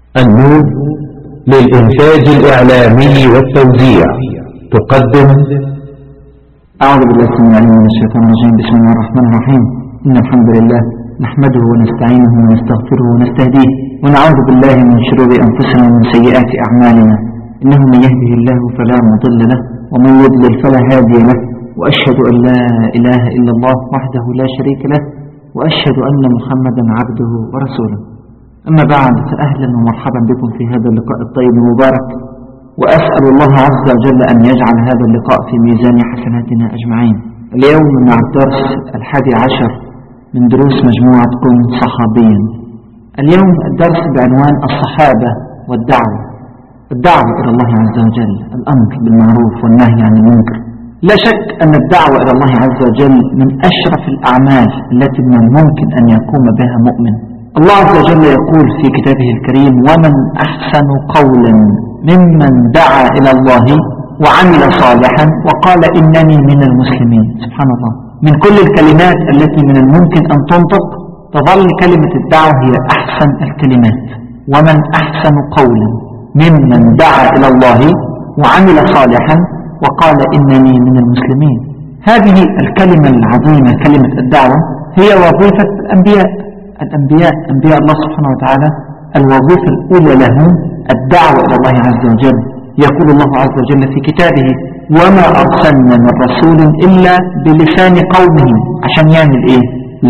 النور للإنتاج الإعلامي والتوزيع تقدم أعوذ بالله السميع العليم من الشيطان الرجيم بسم الله الرحمن الرحيم إن الحمد لله نحمده ونستعينه ونستغفره ونستهديه ونعوذ بالله من شرور أنفسنا ومن سيئات أعمالنا إنه من يهده الله فلا مضل له ومن يضلل فلا هادي له وأشهد أن لا إله إلا الله وحده لا شريك له وأشهد أن محمدا عبده ورسوله أما بعد فأهلا ومرحبا بكم في هذا اللقاء الطيب المبارك وأسأل الله عز وجل أن يجعل هذا اللقاء في ميزان حسناتنا أجمعين اليوم مع الدرس الحادي عشر من دروس مجموعة كن صحابيا اليوم الدرس بعنوان الصحابة والدعوة الدعوة إلى الله عز وجل الأمر بالمعروف والنهي عن المنكر لا شك أن الدعوة إلى الله عز وجل من أشرف الأعمال التي من الممكن أن يقوم بها مؤمن الله عز وجل يقول في كتابه الكريم ومن أحسن قولا ممن دعا إلى الله وعمل صالحا وقال إنني من المسلمين سبحان الله من كل الكلمات التي من الممكن أن تنطق تظل كلمة الدعوة هي أحسن الكلمات ومن أحسن قولا ممن دعا إلى الله وعمل صالحا وقال إنني من المسلمين هذه الكلمة العظيمة كلمة الدعوة هي وظيفة الأنبياء الأنبياء أنبياء الله سبحانه وتعالى الوظيفة الأولى لهم الدعوة إلى الله عز وجل يقول الله عز وجل في كتابه وما أرسلنا من رسول إلا بلسان قومه عشان يعمل إيه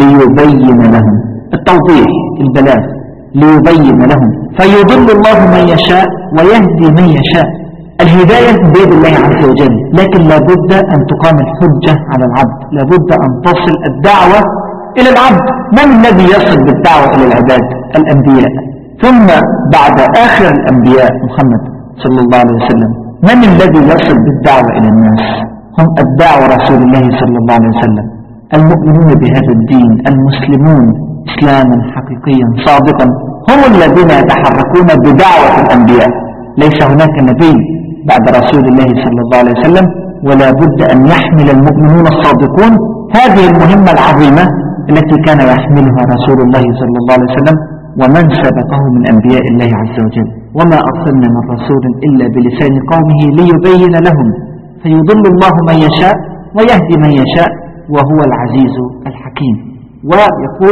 ليبين لهم التوضيح البلاغ ليبين لهم فيضل الله من يشاء ويهدي من يشاء الهداية بيد الله عز وجل لكن لابد أن تقام الحجة على العبد لابد أن تصل الدعوة إلى العبد من الذي يصل بالدعوة إلى العباد الأنبياء ثم بعد آخر الأنبياء محمد صلى الله عليه وسلم من الذي يصل بالدعوة إلى الناس هم أتباع رسول الله صلى الله عليه وسلم المؤمنون بهذا الدين المسلمون إسلاما حقيقيا صادقا هم الذين يتحركون بدعوة الأنبياء ليس هناك نبي بعد رسول الله صلى الله عليه وسلم ولا بد أن يحمل المؤمنون الصادقون هذه المهمة العظيمة التي كان يحملها رسول الله صلى الله عليه وسلم ومن سبقه من أنبياء الله عز وجل وما أرسلنا من رسول إلا بلسان قومه ليبين لهم فيضل الله من يشاء ويهدي من يشاء وهو العزيز الحكيم ويقول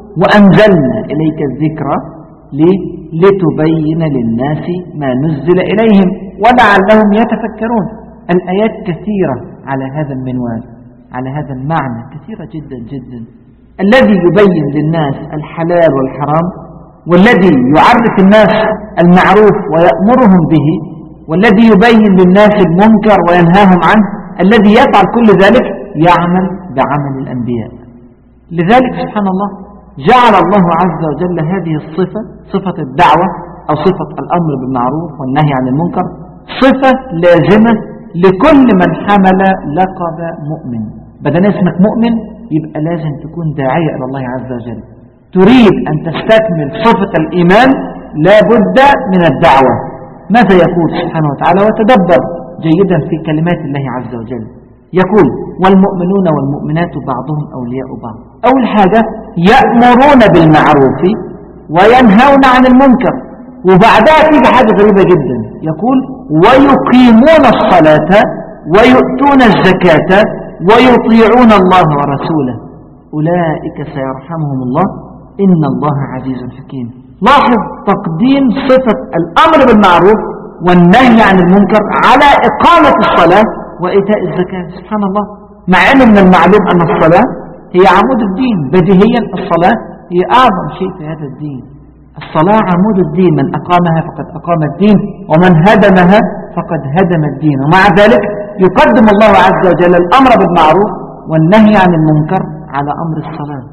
وأنزلنا إليك الذكر لتبين للناس ما نزل إليهم ولعلهم يتفكرون الآيات كثيرة على هذا المنوال على هذا المعنى كثيرة جدا جدا الذي يبين للناس الحلال والحرام والذي يعرف الناس المعروف ويأمرهم به والذي يبين للناس المنكر وينهاهم عنه الذي يفعل كل ذلك يعمل بعمل الأنبياء لذلك سبحان الله جعل الله عز وجل هذه الصفة صفة الدعوة أو صفة الأمر بالمعروف والنهي عن المنكر صفة لازمة لكل من حمل لقب مؤمن بدل اسمك مؤمن يبقى لازم تكون داعية إلى الله عز وجل تريد أن تستكمل صفة الإيمان لابد من الدعوة ماذا يقول سبحانه وتعالى وتدبر جيدا في كلمات الله عز وجل يقول والمؤمنون والمؤمنات بعضهم أولياء بعض أول حاجة يأمرون بالمعروف وينهون عن المنكر وبعدها تيجي حاجة غريبة جدا يقول ويقيمون الصلاة ويؤتون الزكاة ويطيعون الله ورسوله أولئك سيرحمهم الله إن الله عزيز حكيم لاحظ تقديم صفة الأمر بالمعروف والنهي عن المنكر على إقامة الصلاة وإيتاء الزكاة سبحان الله مع أن من المعلوم أن الصلاة هي عمود الدين بديهيا الصلاة هي أعظم شيء في هذا الدين الصلاة عمود الدين من أقامها فقد أقام الدين ومن هدمها فقد هدم الدين ومع ذلك يقدم الله عز وجل الأمر بالمعروف والنهي عن المنكر على أمر الصلاة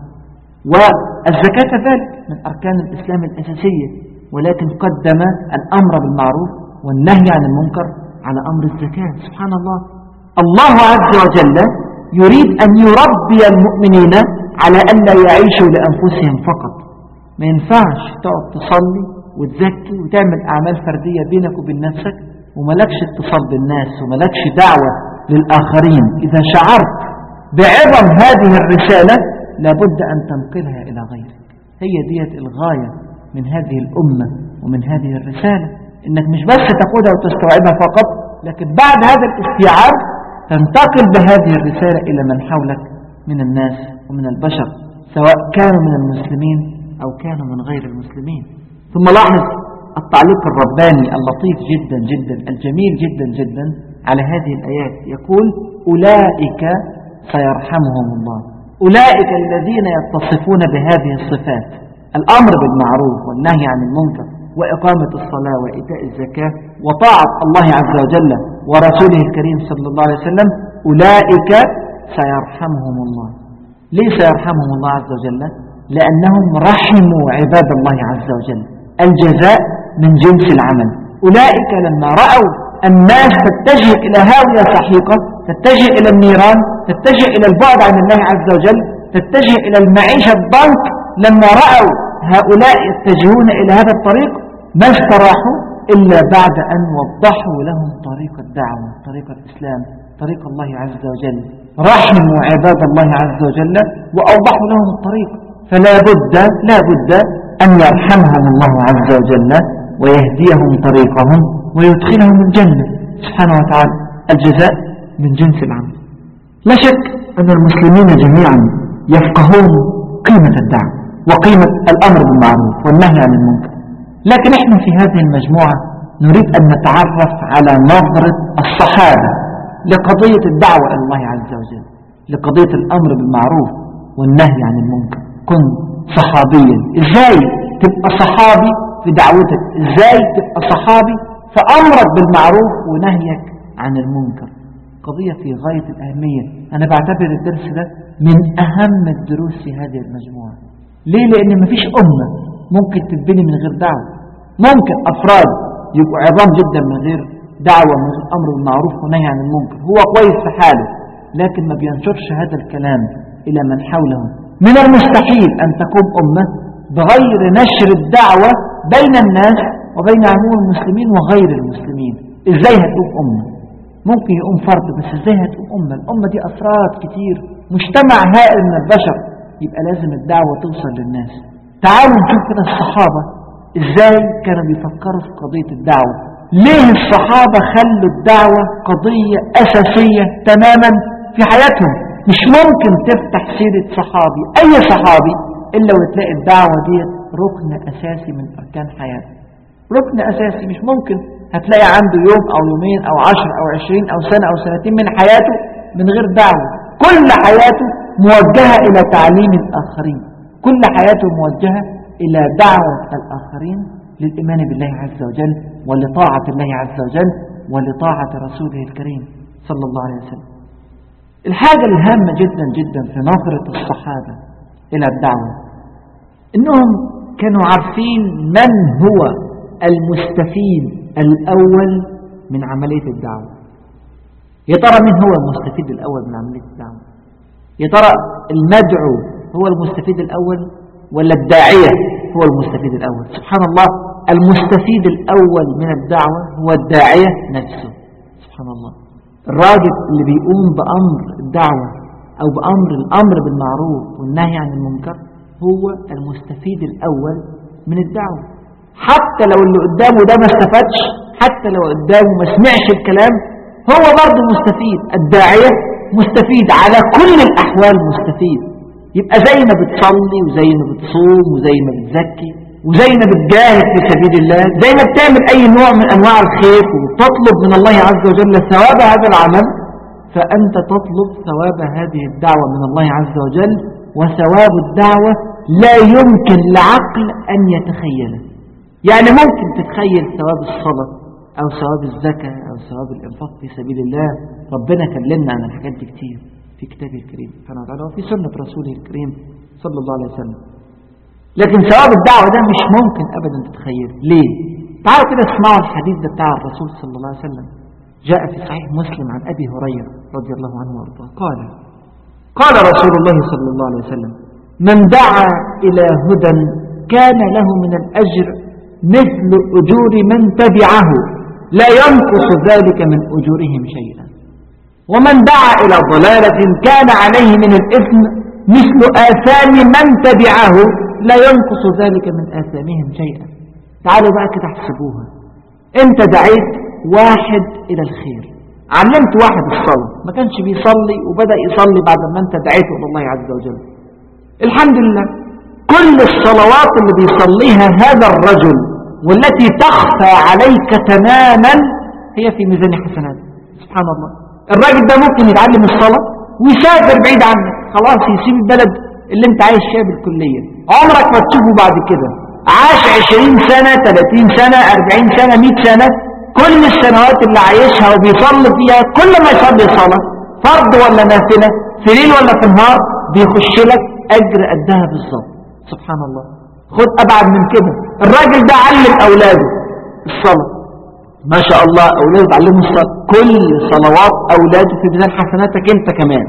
والزكاة ذلك من أركان الإسلام الأساسية ولكن قدم الأمر بالمعروف والنهي عن المنكر على أمر الزكاة سبحان الله الله عز وجل يريد أن يربي المؤمنين على أن لا يعيشوا لأنفسهم فقط ما ينفعش تقعد تصلي وتزكي وتعمل أعمال فردية بينك وبين نفسك وملكش اتصال بالناس وملكش دعوة للآخرين إذا شعرت بعظم هذه الرسالة لابد أن تنقلها إلى غيرك هي ديت الغاية من هذه الأمة ومن هذه الرسالة إنك مش بس تأخذها وتستوعبها فقط لكن بعد هذا الاستيعاب تنتقل بهذه الرسالة إلى من حولك من الناس ومن البشر سواء كانوا من المسلمين أو كانوا من غير المسلمين ثم لاحظ التعليق الرباني اللطيف جدا جدا الجميل جدا جدا على هذه الآيات يقول أولئك سيرحمهم الله أولئك الذين يتصفون بهذه الصفات الأمر بالمعروف والنهي عن المنكر وإقامة الصلاة وإيتاء الزكاة وطاعة الله عز وجل ورسوله الكريم صلى الله عليه وسلم أولئك سيرحمهم الله ليه سيرحمهم الله عز وجل لأنهم رحموا عباد الله عز وجل الجزاء من جنس العمل أولئك لما رأوا الناس تتجه إلى هاوية سحيقة تتجه إلى النيران تتجه إلى البعد عن الله عز وجل تتجه إلى المعيشة الضنك لما رأوا هؤلاء يتجهون إلى هذا الطريق ما استراحوا إلا بعد أن وضحوا لهم طريق الدعوة طريق الإسلام طريق الله عز وجل رحموا عباد الله عز وجل وأوضحوا لهم الطريق فلا بد لا بد أن يرحمهم الله عز وجل ويهديهم طريقهم ويدخلهم الجنة سبحانه وتعالى الجزاء من جنس العمل لا شك أن المسلمين جميعا يفقهون قيمة الدعوة وقيمة الأمر بالمعروف والنهي عن المنكر لكن احنا في هذه المجموعة نريد أن نتعرف على نظرة الصحابة لقضية الدعوة إلى الله عز وجل لقضية الأمر بالمعروف والنهي عن المنكر كن صحابيا ازاي تبقى صحابي في دعوتك ازاي تبقى صحابي فأمرك بالمعروف ونهيك عن المنكر قضية في غاية الأهمية أنا بعتبر الدرس ده من أهم الدروس في هذه المجموعة ليه لأن مفيش أمة ممكن تتبني من غير دعوة ممكن أفراد يبقوا عظام جدا من غير دعوة من غير أمر بالمعروف ونهي عن المنكر هو كويس في حاله لكن ما بينشرش هذا الكلام إلى من حوله من المستحيل أن تقوم أمة بغير نشر الدعوة بين الناس وبين عموم المسلمين وغير المسلمين إزاي هتقوم أمة ممكن يقوم فرد بس إزاي هتقوم أمة الأمة دي أفراد كتير مجتمع هائل من البشر يبقى لازم الدعوة توصل للناس تعالوا نشوف كده الصحابة إزاي كانوا بيفكروا في قضية الدعوة ليه الصحابة خلوا الدعوة قضية أساسية تماما في حياتهم مش ممكن تفتح سيرة صحابي أي صحابي إلا وتلاقي الدعوة دي ركن أساسي من أركان حياته ركن أساسي مش ممكن هتلاقي عنده يوم أو يومين أو عشر أو عشرين أو سنة أو سنتين من حياته من غير دعوة كل حياته موجهة إلى تعليم الآخرين كل حياته موجهة إلى دعوة الآخرين للإيمان بالله عز وجل ولطاعة الله عز وجل ولطاعة رسوله الكريم صلى الله عليه وسلم الحاجة الهامة جدا جدا في نظرة الصحابة إلى الدعوة إنهم كانوا عارفين من هو المستفيد الأول من عملية الدعوة يا ترى من هو المستفيد الأول من عملية الدعوة يا ترى المدعو هو المستفيد الأول ولا الداعية هو المستفيد الأول سبحان الله المستفيد الأول من الدعوة هو الداعية نفسه سبحان الله الراجل اللي بيقوم بأمر الدعوة أو بأمر الأمر بالمعروف والنهي عن المنكر هو المستفيد الأول من الدعوة حتى لو اللي قدامه ده ما استفادش حتى لو قدامه ما سمعش الكلام هو برضه مستفيد الداعية مستفيد على كل الأحوال مستفيد يبقى زي ما بتصلي وزي ما بتصوم وزي ما بتزكي وزي ما بتجاهد في سبيل الله زي ما بتعمل أي نوع من أنواع الخير وتطلب من الله عز وجل ثواب هذا العمل فأنت تطلب ثواب هذه الدعوة من الله عز وجل وثواب الدعوة لا يمكن لعقل أن يتخيله يعني ممكن تتخيل ثواب الصلاة أو ثواب الزكاة أو ثواب الإنفاق في سبيل الله ربنا كلمنا عن الحاجات دي كتير في كتابه الكريم سبحانه وتعالى وفي سنة رسوله الكريم صلى الله عليه وسلم لكن ثواب الدعوة ده مش ممكن أبدا تتخيل ليه؟ تعالوا كده اسمعوا الحديث ده بتاع الرسول صلى الله عليه وسلم جاء في صحيح مسلم عن أبي هريرة رضي الله عنه وارضاه قال قال رسول الله صلى الله عليه وسلم من دعا إلى هدى كان له من الأجر مثل أجور من تبعه لا ينقص ذلك من أجورهم شيئا ومن دعا إلى ضلالة كان عليه من الإثم مثل آثام من تبعه لا ينقص ذلك من آثامهم شيئا تعالوا بقى كده احسبوها انت دعيت واحد الى الخير علمت واحد الصلاة ما كانش بيصلي وبدأ يصلي بعد ما انت دعيته الى الله عز وجل الحمد لله كل الصلوات اللي بيصليها هذا الرجل والتي تخفى عليك تماما هي في ميزان حسنات سبحان الله الراجل ده ممكن يتعلم الصلاة ويسافر بعيد عنك خلاص يسيب البلد اللي انت عايش فيها بالكلية عمرك ما تشوفه بعد كده عاش 20 سنة 30 سنة 40 سنة 100 سنة كل السنوات اللي عايشها وبيصلي فيها كل ما يصلي صلاة فرض ولا نافلة في ليل ولا في نهار بيخش لك أجر قدها بالظبط سبحان الله خد أبعد من كده الراجل ده علم أولاده الصلاة ما شاء الله أولاده تعلموا الصلاة كل صلوات أولاده في ميزان حسناتك أنت كمان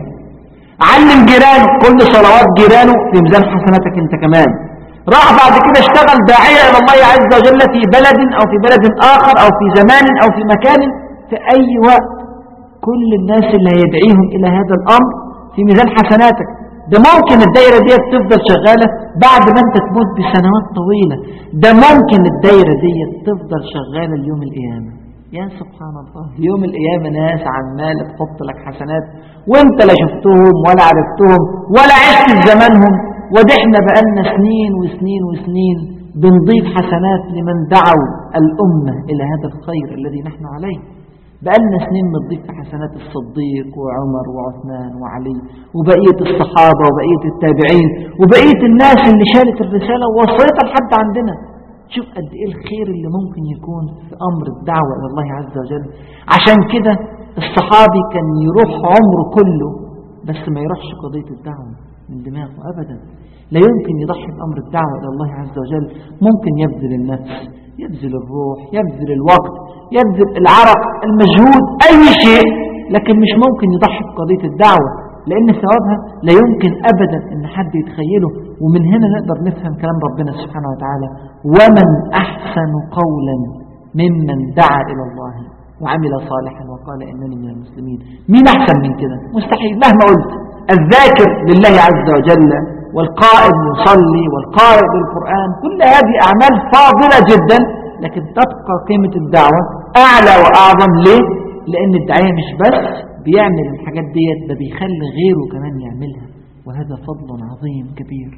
علم جيرانه كل صلوات جيرانه في ميزان حسناتك أنت كمان راح بعد كده اشتغل داعية إلى الله عز وجل في بلد أو في بلد آخر أو في زمان أو في مكان في أي وقت كل الناس اللي هيدعيهم إلى هذا الأمر في ميزان حسناتك ده ممكن الدايرة دي تفضل شغالة بعد ما انت تموت بسنوات طويلة ده ممكن الدايرة دي تفضل شغالة اليوم القيامة يا سبحان الله يوم القيامة ناس عمالة تحط لك حسنات وانت لا شفتهم ولا عرفتهم ولا عشت في زمانهم ودحنا بقالنا سنين وسنين وسنين بنضيف حسنات لمن دعوا الأمة إلى هذا الخير الذي نحن عليه بقالنا سنين بنضيف حسنات الصديق وعمر وعثمان وعلي وبقية الصحابة وبقية التابعين وبقية الناس اللي شالت الرسالة ووصلتها لحد عندنا شوف قد ايه الخير اللي ممكن يكون في أمر الدعوة إلى الله عز وجل عشان كده الصحابي كان يروح عمره كله بس ما يروحش قضية الدعوة من دماغه أبدا لا يمكن يضحي بأمر الدعوة إلى الله عز وجل ممكن يبذل النفس يبذل الروح يبذل الوقت يبذل العرق المجهود أي شيء لكن مش ممكن يضحي بقضية الدعوة لأن ثوابها لا يمكن أبدا أن حد يتخيله ومن هنا نقدر نفهم كلام ربنا سبحانه وتعالى ومن أحسن قولا ممن دعا إلى الله وعمل صالحا وقال إنني من المسلمين مين أحسن من كده مستحيل مهما قلت الذاكر لله عز وجل والقائم يصلي والقارئ للقرآن كل هذه أعمال فاضلة جدا لكن تبقى قيمة الدعوة أعلى وأعظم ليه؟ لأن الدعاية مش بس بيعمل الحاجات ديت ده بيخلي غيره كمان يعملها وهذا فضل عظيم كبير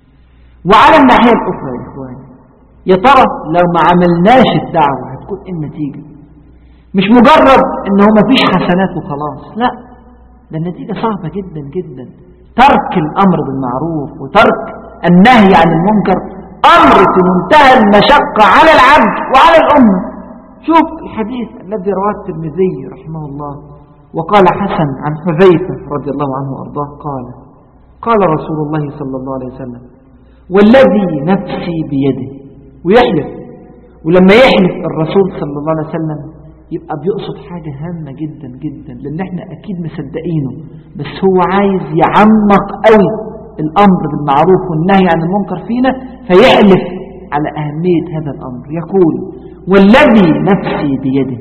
وعلى الناحية الأخرى يا إخواني يا ترى لو ما عملناش الدعوة هتكون إيه النتيجة مش مجرد إن هو مفيش حسنات وخلاص لا ده النتيجة صعبة جدا جدا ترك الأمر بالمعروف وترك النهي عن المنكر أمر في منتهى المشقة على العبد وعلى الأمة شوف الحديث الذي رواه الترمذي رحمه الله وقال حسن عن حذيفة رضي الله عنه وأرضاه قال قال رسول الله صلى الله عليه وسلم والذي نفسي بيده ويحلف ولما يحلف الرسول صلى الله عليه وسلم يبقى بيقصد حاجة هامة جدا جدا لأن احنا أكيد مصدقينه بس هو عايز يعمق قوي الأمر بالمعروف والنهي عن المنكر فينا فيحلف على أهمية هذا الأمر يقول والذي نفسي بيده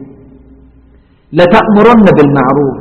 لتأمرن بالمعروف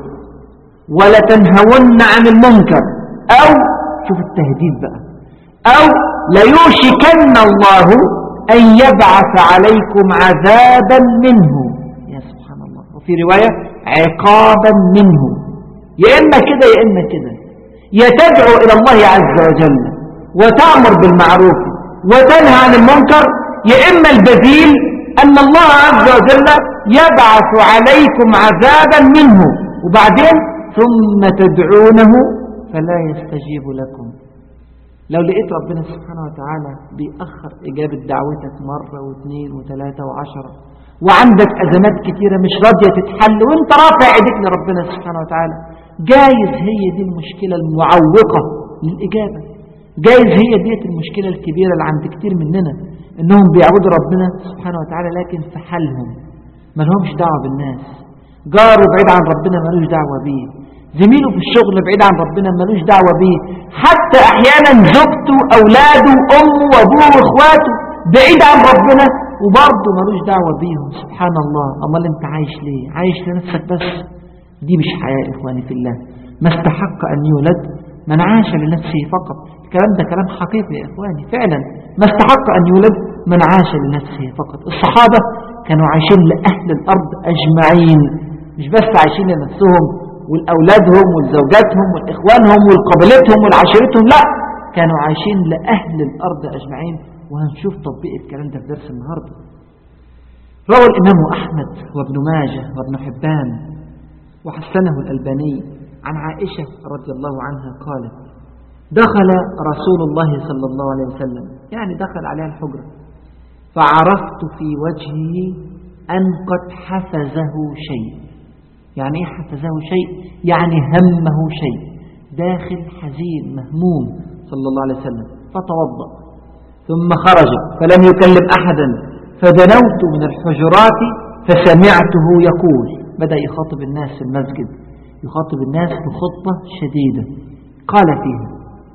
ولتنهون عن المنكر أو شوف التهديد بقى أو ليوشكن الله أن يبعث عليكم عذابا منه يا سبحان الله وفي رواية عقابا منه يا إما كده يا إما كده يا تدعو إلى الله عز وجل وتأمر بالمعروف وتنهى عن المنكر يا إما البديل أن الله عز وجل يبعث عليكم عذابا منه وبعدين ثم تدعونه فلا يستجيب لكم لو لقيت ربنا سبحانه وتعالى بيأخر إجابة دعوتك مرة واثنين وثلاثة وعشرة وعندك أزمات كتيرة مش راضية تتحل وانت رافع ايديك لربنا سبحانه وتعالى جايز هي دي المشكلة المعوقة للإجابة جايز هي ديت المشكلة الكبيرة اللي عند كتير مننا انهم بيعبدوا ربنا سبحانه وتعالى لكن في حالهم ما لهمش دعوة بالناس جاره بعيد عن ربنا ملوش دعوة بيه زميله في الشغل بعيد عن ربنا ملوش دعوة بيه حتى احيانا زوجته اولاده امه وابوه واخواته بعيد عن ربنا وبرضه ملوش دعوة بيهم سبحان الله امال انت عايش ليه عايش لنفسك بس دي مش حياة إخواني في الله ما استحق أن يولد من عاش لنفسه فقط الكلام ده كلام حقيقي يا إخواني فعلا ما استحق أن يولد من عاش لنفسه فقط الصحابة كانوا عايشين لأهل الأرض أجمعين مش بس عايشين لنفسهم والأولادهم والزوجاتهم والإخوانهم والقبيلتهم والعشيرتهم لا كانوا عايشين لأهل الأرض أجمعين وهنشوف تطبيق الكلام ده في درس النهاردة روى الإمام أحمد وابن ماجه وابن حبان وحسنه الألباني عن عائشة رضي الله عنها قالت دخل رسول الله صلى الله عليه وسلم يعني دخل عليها الحجرة فعرفت في وجهه أن قد حفزه شيء يعني ايه حفزه شيء يعني همه شيء داخل حزين مهموم صلى الله عليه وسلم فتوضأ ثم خرج فلم يكلم أحدا فدنوت من الحجرات فسمعته يقول بدأ يخاطب الناس في المسجد يخاطب الناس بخطبة شديدة قال فيها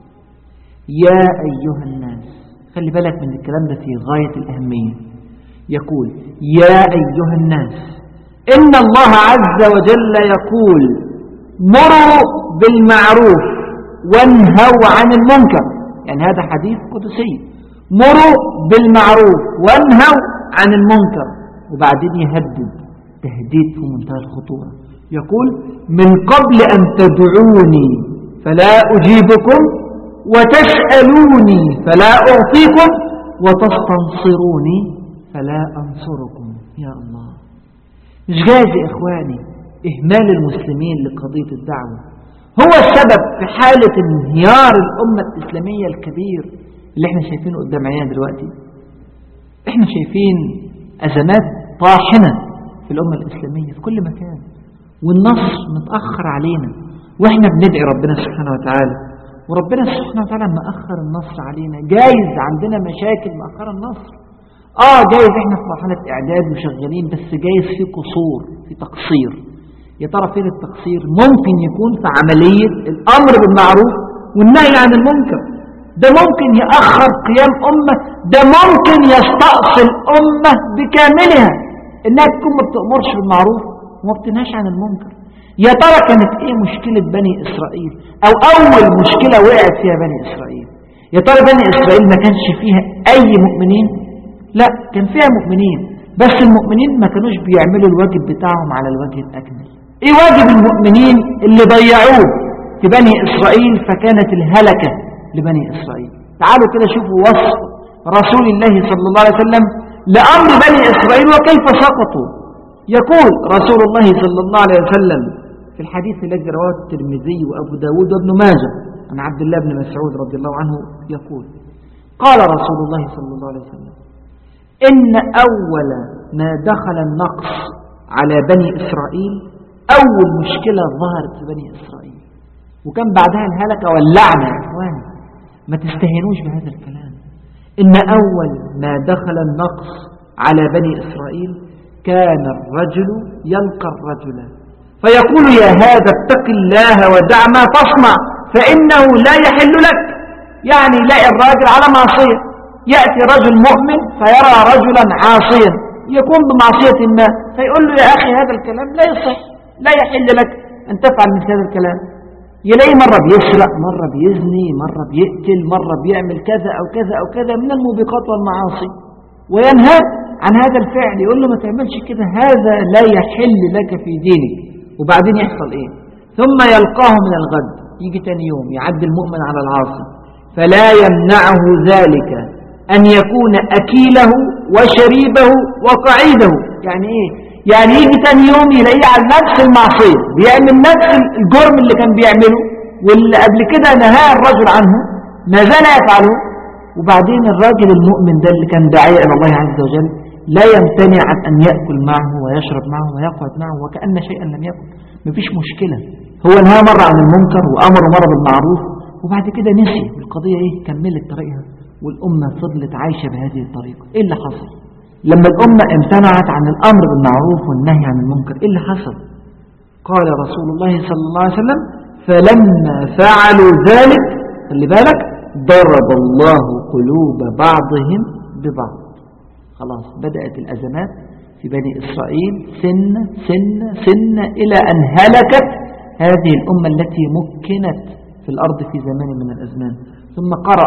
يا أيها الناس خلي بالك من الكلام ده في غاية الأهمية يقول يا أيها الناس إن الله عز وجل يقول مروا بالمعروف وانهوا عن المنكر يعني هذا حديث قدسي مروا بالمعروف وانهوا عن المنكر وبعدين يهدد تهديد في منتهى الخطورة يقول من قبل أن تدعوني فلا أجيبكم وتسألوني فلا أعطيكم وتستنصروني فلا أنصركم يا الله مش جايز يا إخواني إهمال المسلمين لقضية الدعوة هو السبب في حالة انهيار الأمة الإسلامية الكبير اللي احنا شايفينه قدام عينينا دلوقتي احنا شايفين أزمات طاحنة في الأمة الإسلامية في كل مكان والنصر متأخر علينا واحنا بندعي ربنا سبحانه وتعالى وربنا سبحانه وتعالى مأخر النصر علينا جايز عندنا مشاكل مأخر النصر اه جايز احنا في مرحلة اعداد وشغالين بس جايز في قصور في تقصير يا ترى فين التقصير ممكن يكون في عملية الامر بالمعروف والنهي عن المنكر ده ممكن يأخر قيام أمة ده ممكن يستأصل أمة بكاملها إنها تكون ما بتأمرش بالمعروف وما بتنهاش عن المنكر يا ترى كانت ايه مشكلة بني إسرائيل أو أول مشكلة وقعت فيها بني إسرائيل يا ترى بني إسرائيل ما كانش فيها أي مؤمنين لا كان فيها مؤمنين بس المؤمنين ما كانوش بيعملوا الواجب بتاعهم على الوجه الأكمل ايه واجب المؤمنين اللي ضيعوه في بني إسرائيل فكانت الهلكة لبني إسرائيل تعالوا كده شوفوا وصف رسول الله صلى الله عليه وسلم لأمر بني إسرائيل وكيف سقطوا يقول رسول الله صلى الله عليه وسلم في الحديث الذي رواه الترمذي وأبو داود وابن ماجه عن عبد الله بن مسعود رضي الله عنه يقول قال رسول الله صلى الله عليه وسلم إن أول ما دخل النقص على بني إسرائيل أول مشكلة ظهرت في بني إسرائيل وكان بعدها الهلكة واللعنة يا إخواني ما تستهينوش بهذا الكلام إن أول ما دخل النقص على بني إسرائيل كان الرجل يلقى الرجل فيقول يا هذا اتق الله ودع ما تصنع فإنه لا يحل لك يعني يلاقي الراجل على معصية يأتي رجل مؤمن فيرى رجلا عاصيا يكون بمعصية ما فيقول له يا أخي هذا الكلام لا يصح لا يحل لك أن تفعل مثل هذا الكلام يلاقي مرة بيسرق مرة بيزني مرة بيقتل مرة بيعمل كذا أو كذا أو كذا من الموبقات والمعاصي وينهى عن هذا الفعل يقول له ما تعملش كده هذا لا يحل لك في دينك وبعدين يحصل ايه ثم يلقاه من الغد يجي تاني يوم يعد المؤمن على العاصي فلا يمنعه ذلك أن يكون أكيله وشريبه وقعيده يعني ايه يعني يجي تاني يوم يلاقيه على نفس المعصية بيعمل نفس الجرم اللي كان بيعمله واللي قبل كده نهى الرجل عنه ما زال يفعله وبعدين الراجل المؤمن ده اللي كان داعية إلى الله عز وجل لا يمتنع عن أن يأكل معه ويشرب معه ويقعد معه وكأن شيئا لم يكن مفيش مشكلة هو نهى مرة عن المنكر وأمر مرة بالمعروف وبعد كده نسي القضية إيه كملت طريقها والأمة فضلت عايشة بهذه الطريقة إيه اللي حصل لما الأمة امتنعت عن الأمر بالمعروف والنهي عن المنكر إيه اللي حصل قال رسول الله صلى الله عليه وسلم فلما فعلوا ذلك خلي بالك ضرب الله قلوب بعضهم ببعض خلاص بدأت الأزمات في بني إسرائيل سنة سنة سنة إلى أن هلكت هذه الأمة التي مكنت في الأرض في زمان من الأزمان ثم قرأ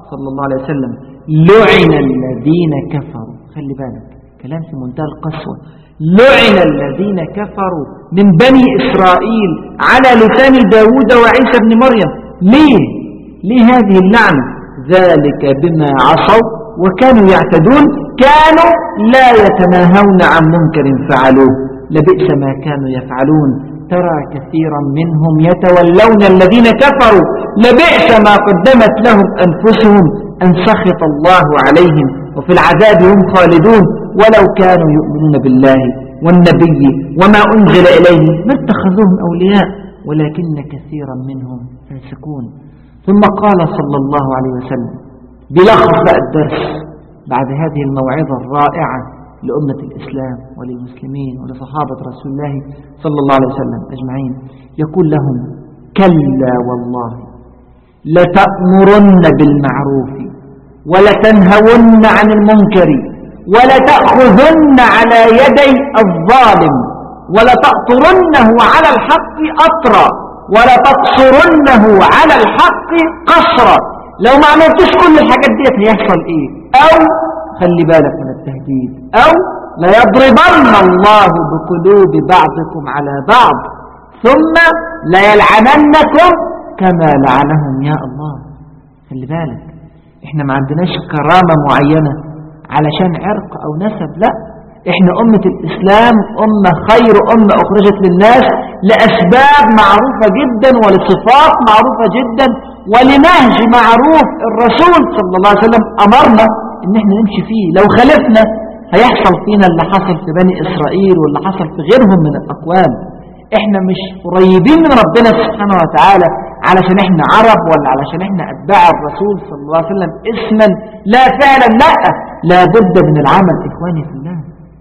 صلى الله عليه وسلم لعن الذين كفروا خلي بالك كلام في منتهى القسوة لعن الذين كفروا من بني إسرائيل على لسان داود وعيسى بن مريم ليه ليه هذه اللعنة ذلك بما عصوا وكانوا يعتدون كانوا لا يتناهون عن منكر فعلوه لبئس ما كانوا يفعلون ترى كثيرا منهم يتولون الذين كفروا لبئس ما قدمت لهم أنفسهم أن سخط الله عليهم وفي العذاب هم خالدون ولو كانوا يؤمنون بالله والنبي وما أنزل إليه ما اتخذوهم أولياء ولكن كثيرا منهم فاسقون ثم قال صلى الله عليه وسلم بلخص الدرس بعد هذه الموعظة الرائعة لأمة الإسلام وللمسلمين ولصحابة رسول الله صلى الله عليه وسلم أجمعين يقول لهم كلا والله لتأمرن بالمعروف ولتنهون عن المنكر ولتأخذن على يدي الظالم ولتأطرنه على الحق أطرا ولتقصرنه على الحق قصرا لو ما عملتش كل الحاجات ديت هيحصل ايه او خلي بالك من التهديد او ليضربن الله بقلوب بعضكم على بعض ثم ليلعننكم كما لعنهم يا الله خلي بالك احنا ما عندناش كرامة معينة علشان عرق او نسب لا احنا أمة الإسلام أمة خير أمة أخرجت للناس لأسباب معروفة جدا ولصفات معروفة جدا ولنهج معروف الرسول صلى الله عليه وسلم أمرنا ان احنا نمشي فيه لو خالفنا هيحصل فينا اللي حصل في بني إسرائيل واللي حصل في غيرهم من الأقوام احنا مش قريبين من ربنا سبحانه وتعالى علشان احنا عرب ولا علشان احنا اتباع الرسول صلى الله عليه وسلم اسما لا فعلا لا لا بد من العمل اخواني في الله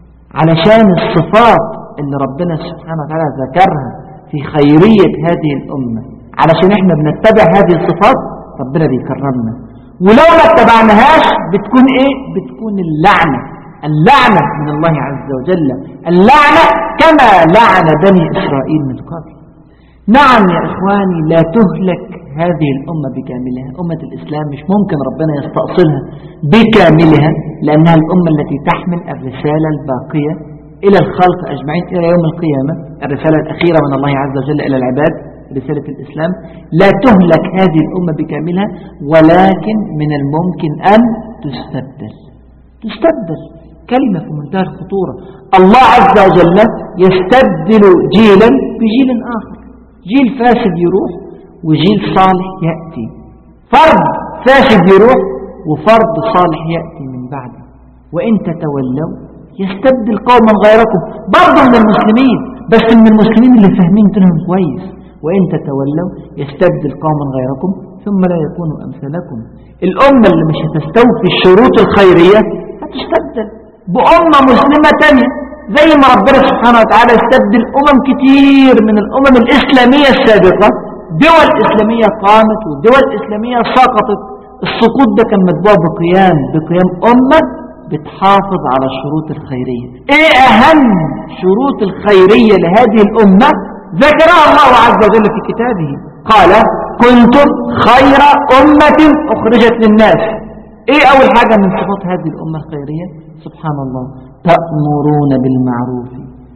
علشان الصفات اللي ربنا سبحانه وتعالى ذكرها في خيرية هذه الأمة علشان احنا بنتبع هذه الصفات ربنا بيكرمنا ولو ما اتبعناهاش بتكون ايه بتكون اللعنة اللعنة من الله عز وجل اللعنة كما لعن بني إسرائيل من قبل نعم يا إخواني لا تهلك هذه الأمة بكاملها أمة الإسلام مش ممكن ربنا يستأصلها بكاملها لأنها الأمة التي تحمل الرسالة الباقية إلى الخلق أجمعين إلى يوم القيامة الرسالة الأخيرة من الله عز وجل إلى العباد رسالة الإسلام لا تهلك هذه الأمة بكاملها ولكن من الممكن أن تستبدل تستبدل كلمة في منتهى الخطورة الله عز وجل يستبدل جيلا بجيل آخر جيل فاسد يروح وجيل صالح يأتي فرد فاسد يروح وفرد صالح يأتي من بعده وإن تتولوا يستبدل قوما غيركم برضه من المسلمين بس من المسلمين اللي فاهمين دينهم كويس وإن تتولوا يستبدل قوما غيركم ثم لا يكونوا أمثالكم الأمة اللي مش هتستوفي الشروط الخيرية هتستبدل بأمة مسلمة تانية زي ما ربنا سبحانه وتعالى استبدل أمم كتير من الأمم الإسلامية السابقة دول إسلامية قامت ودول إسلامية سقطت السقوط ده كان متبوع بقيام بقيام أمة بتحافظ على الشروط الخيرية ايه اهم شروط الخيرية لهذه الأمة ذكرها الله عز وجل في كتابه قال كنتم خير أمة أخرجت للناس ايه اول حاجة من صفات هذه الأمة الخيرية سبحان الله تأمرون بالمعروف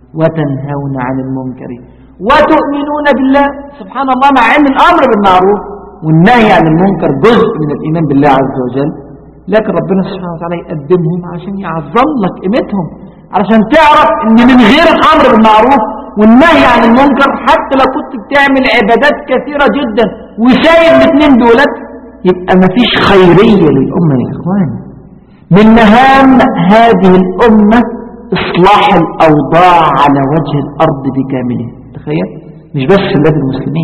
وتنهون عن المنكر وتؤمنون بالله سبحان الله مع ان الامر بالمعروف والنهي عن المنكر جزء من الايمان بالله عز وجل لكن ربنا سبحانه وتعالى يقدمهم عشان يعظم لك قيمتهم علشان تعرف ان من غير الامر بالمعروف والنهي عن المنكر حتى لو كنت بتعمل عبادات كثيرة جدا وسايب الاثنين دولت يبقى مفيش خيرية للأمة يا إخواني من مهام هذه الأمة إصلاح الأوضاع على وجه الأرض بكاملها تخيل مش بس بلاد المسلمين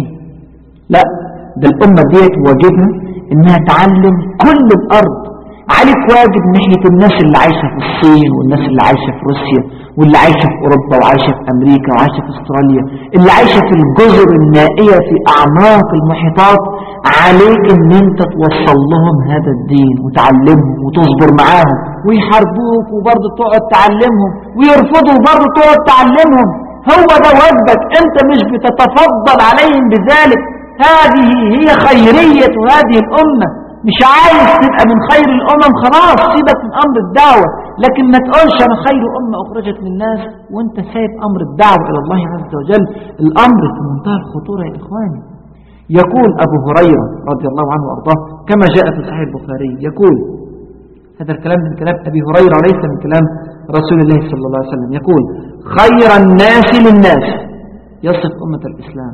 لا ده الأمة ديت واجبها إنها تعلم كل الأرض عليك واجب ناحية الناس اللي عايشة في الصين والناس اللي عايشة في روسيا واللي عايشة في أوروبا وعايشة في أمريكا وعايشة في أستراليا اللي عايشة في الجزر النائية في أعماق المحيطات عليك ان انت توصل لهم هذا الدين وتعلمهم وتصبر معاهم ويحاربوك وبرضه تقعد تعلمهم ويرفضوا وبرضه تقعد تعلمهم هو ده واجبك انت مش بتتفضل عليهم بذلك هذه هي خيرية هذه الأمة مش عايز تبقى من خير الأمم خلاص سيبك من أمر الدعوة لكن ما تقولش أنا خير أمة أخرجت للناس وانت سايب أمر الدعوة إلى الله عز وجل الأمر في منتهى الخطورة يا إخواني يقول أبو هريرة رضي الله عنه وأرضاه كما جاء في صحيح البخاري يقول هذا الكلام من كلام أبي هريرة وليس من كلام رسول الله صلى الله عليه وسلم يقول خير الناس للناس يصف أمة الإسلام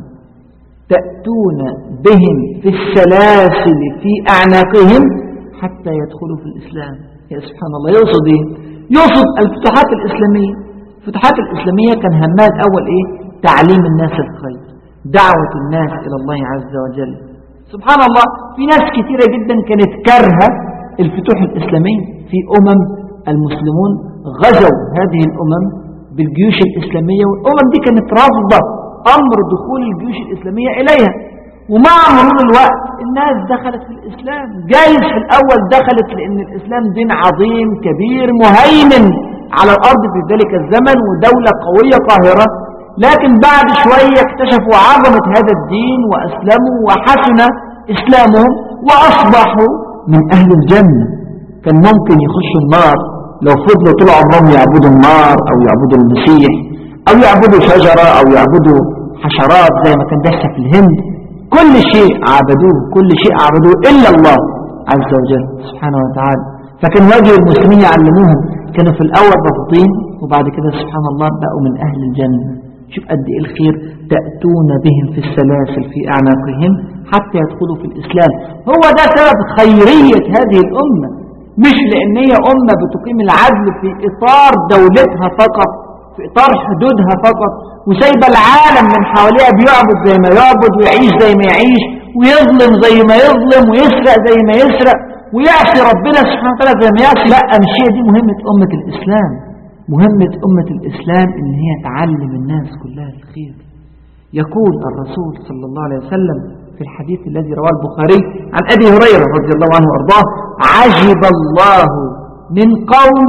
تأتون بهم في السلاسل في أعناقهم حتى يدخلوا في الإسلام يا سبحان الله يقصد إيه؟ يقصد الفتوحات الإسلامية الفتوحات الإسلامية كان همها الأول إيه؟ تعليم الناس الخير دعوة الناس إلى الله عز وجل سبحان الله في ناس كثيرة جدا كانت كارهة الفتوح الإسلامية في أمم المسلمون غزوا هذه الأمم بالجيوش الإسلامية والأمم دي كانت رافضة أمر دخول الجيوش الإسلامية إليها ومع مرور الوقت الناس دخلت في الإسلام جايز في الأول دخلت لأن الإسلام دين عظيم كبير مهيمن على الأرض في ذلك الزمن ودولة قوية قاهرة لكن بعد شوية اكتشفوا عظمة هذا الدين وأسلموا وحسن إسلامهم وأصبحوا من أهل الجنة كان ممكن يخشوا النار لو فضلوا طول عمرهم يعبدوا النار أو يعبدوا المسيح أو يعبدوا شجرة أو يعبدوا حشرات زي ما كان بيحصل في الهند كل شيء عبدوه كل شيء عبدوه إلا الله عز وجل سبحانه وتعالى فكان واجب المسلمين يعلموهم كانوا في الأول رافضين وبعد كده سبحان الله بقوا من أهل الجنة شوف قد إيه الخير تأتون بهم في السلاسل في أعناقهم حتى يدخلوا في الإسلام هو ده سبب خيرية هذه الأمة مش لأن هي أمة بتقيم العدل في إطار دولتها فقط في إطار حدودها فقط وسايبة العالم من حواليها بيعبد زي ما يعبد ويعيش زي ما يعيش ويظلم زي ما يظلم ويسرق زي ما يسرق ويعصي ربنا سبحانه وتعالى زي ما يعصي لا مش هي دي مهمة أمة الإسلام مهمة أمة الإسلام إن هي تعلم الناس كلها الخير يقول الرسول صلى الله عليه وسلم في الحديث الذي رواه البخاري عن أبي هريرة رضي الله عنه وأرضاه عجب الله من قوم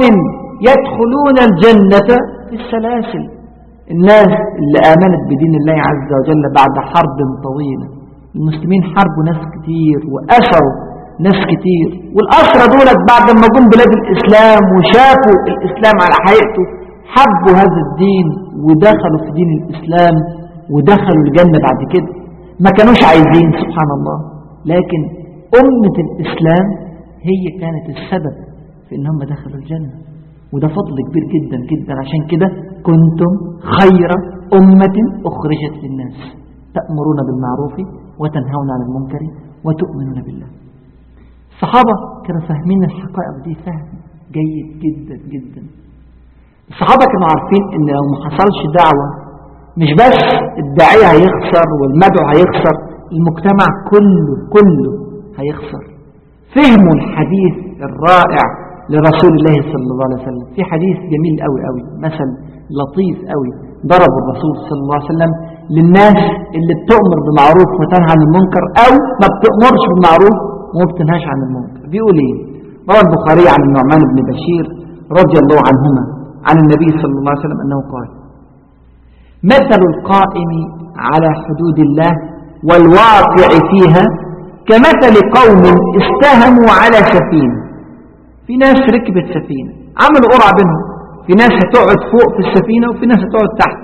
يدخلون الجنة في السلاسل الناس اللي آمنت بدين الله عز وجل بعد حرب طويلة المسلمين حاربوا ناس كتير وأسروا ناس كتير والأسرى دولت بعد ما جم بلاد الإسلام وشافوا الإسلام على حقيقته حبوا هذا الدين ودخلوا في دين الإسلام ودخلوا الجنة بعد كده ما كانوش عايزين سبحان الله لكن أمة الإسلام هي كانت السبب في إن هم دخلوا الجنة وده فضل كبير جدا جدا عشان كده كنتم خير أمة أخرجت للناس تأمرون بالمعروف وتنهون عن المنكر وتؤمنون بالله الصحابة كانوا فاهمين الحقائق دي فهم جيد جدا جدا الصحابة كانوا عارفين ان لو ما حصلش دعوة مش بس الداعية هيخسر والمدعو هيخسر المجتمع كله كله هيخسر فهموا الحديث الرائع لرسول الله صلى الله عليه وسلم في حديث جميل قوي قوي مثل لطيف قوي ضرب الرسول صلى الله عليه وسلم للناس اللي بتؤمر بالمعروف وتنهى عن المنكر او ما بتؤمرش بالمعروف وما بتنهاش عن المنكر بيقول ايه روى البخاري عن النعمان بن بشير رضي الله عنهما عن النبي صلى الله عليه وسلم انه قال مثل القائم على حدود الله والواقع فيها كمثل قوم استهموا على سفينه في ناس ركبت سفينة عملوا قرعة بينهم في ناس هتقعد فوق في السفينة وفي ناس هتقعد تحت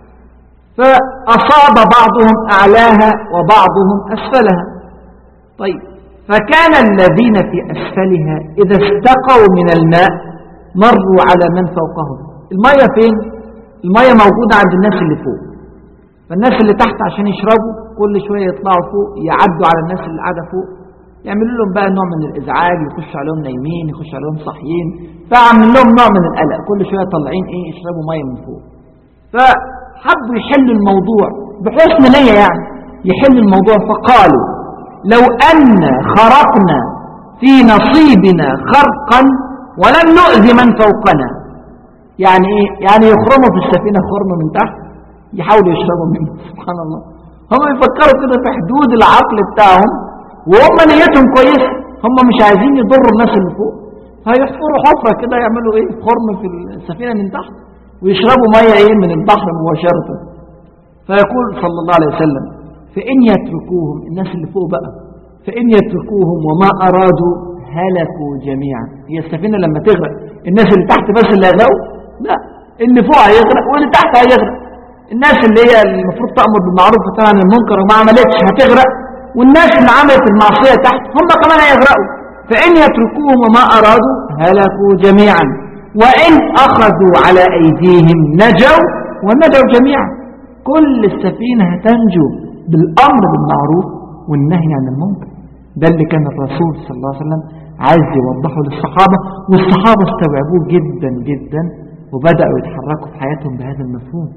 فأصاب بعضهم أعلاها وبعضهم أسفلها طيب فكان الذين في أسفلها إذا استقوا من الماء مروا على من فوقهم المية فين؟ المية موجودة عند الناس اللي فوق فالناس اللي تحت عشان يشربوا كل شوية يطلعوا فوق يعدوا على الناس اللي قاعدة فوق يعملوا لهم بقى نوع من الإزعاج يخش عليهم نايمين يخش عليهم صاحيين فعمل لهم نوع من القلق كل شوية طالعين إيه يشربوا مية من فوق فحبوا يحلوا الموضوع بحسن نية يعني يحلوا الموضوع فقالوا لو أن خرقنا في نصيبنا خرقا ولم نؤذي من فوقنا يعني إيه يعني يخرموا في السفينة خرم من تحت يحاولوا يشربوا منه سبحان الله هم يفكروا كده في حدود العقل بتاعهم وهم نيتهم كويسة هم مش عايزين يضروا الناس اللي فوق هيحفروا حفرة كده يعملوا ايه خرم في السفينة من تحت ويشربوا مية ايه من البحر مباشرة فيقول صلى الله عليه وسلم فإن يتركوهم الناس اللي فوق بقى فإن يتركوهم وما أرادوا هلكوا جميعا هي السفينة لما تغرق الناس اللي تحت بس اللي هيغرقوا لا اللي فوق هيغرق واللي تحت هيغرق الناس اللي هي المفروض تأمر بالمعروف وتنهى عن المنكر وما عملتش هتغرق والناس اللي عملت المعصية تحت هم كمان هيغرقوا فإن يتركوهم وما أرادوا هلكوا جميعا وإن أخذوا على أيديهم نجوا ونجوا جميعا كل السفينة هتنجو بالأمر بالمعروف والنهي عن المنكر ده اللي كان الرسول صلى الله عليه وسلم عايز يوضحه للصحابة والصحابة استوعبوه جدا جدا وبدأوا يتحركوا في حياتهم بهذا المفهوم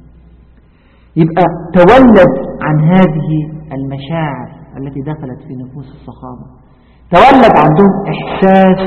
يبقى تولد عن هذه المشاعر التي دخلت في نفوس الصحابة تولد عندهم إحساس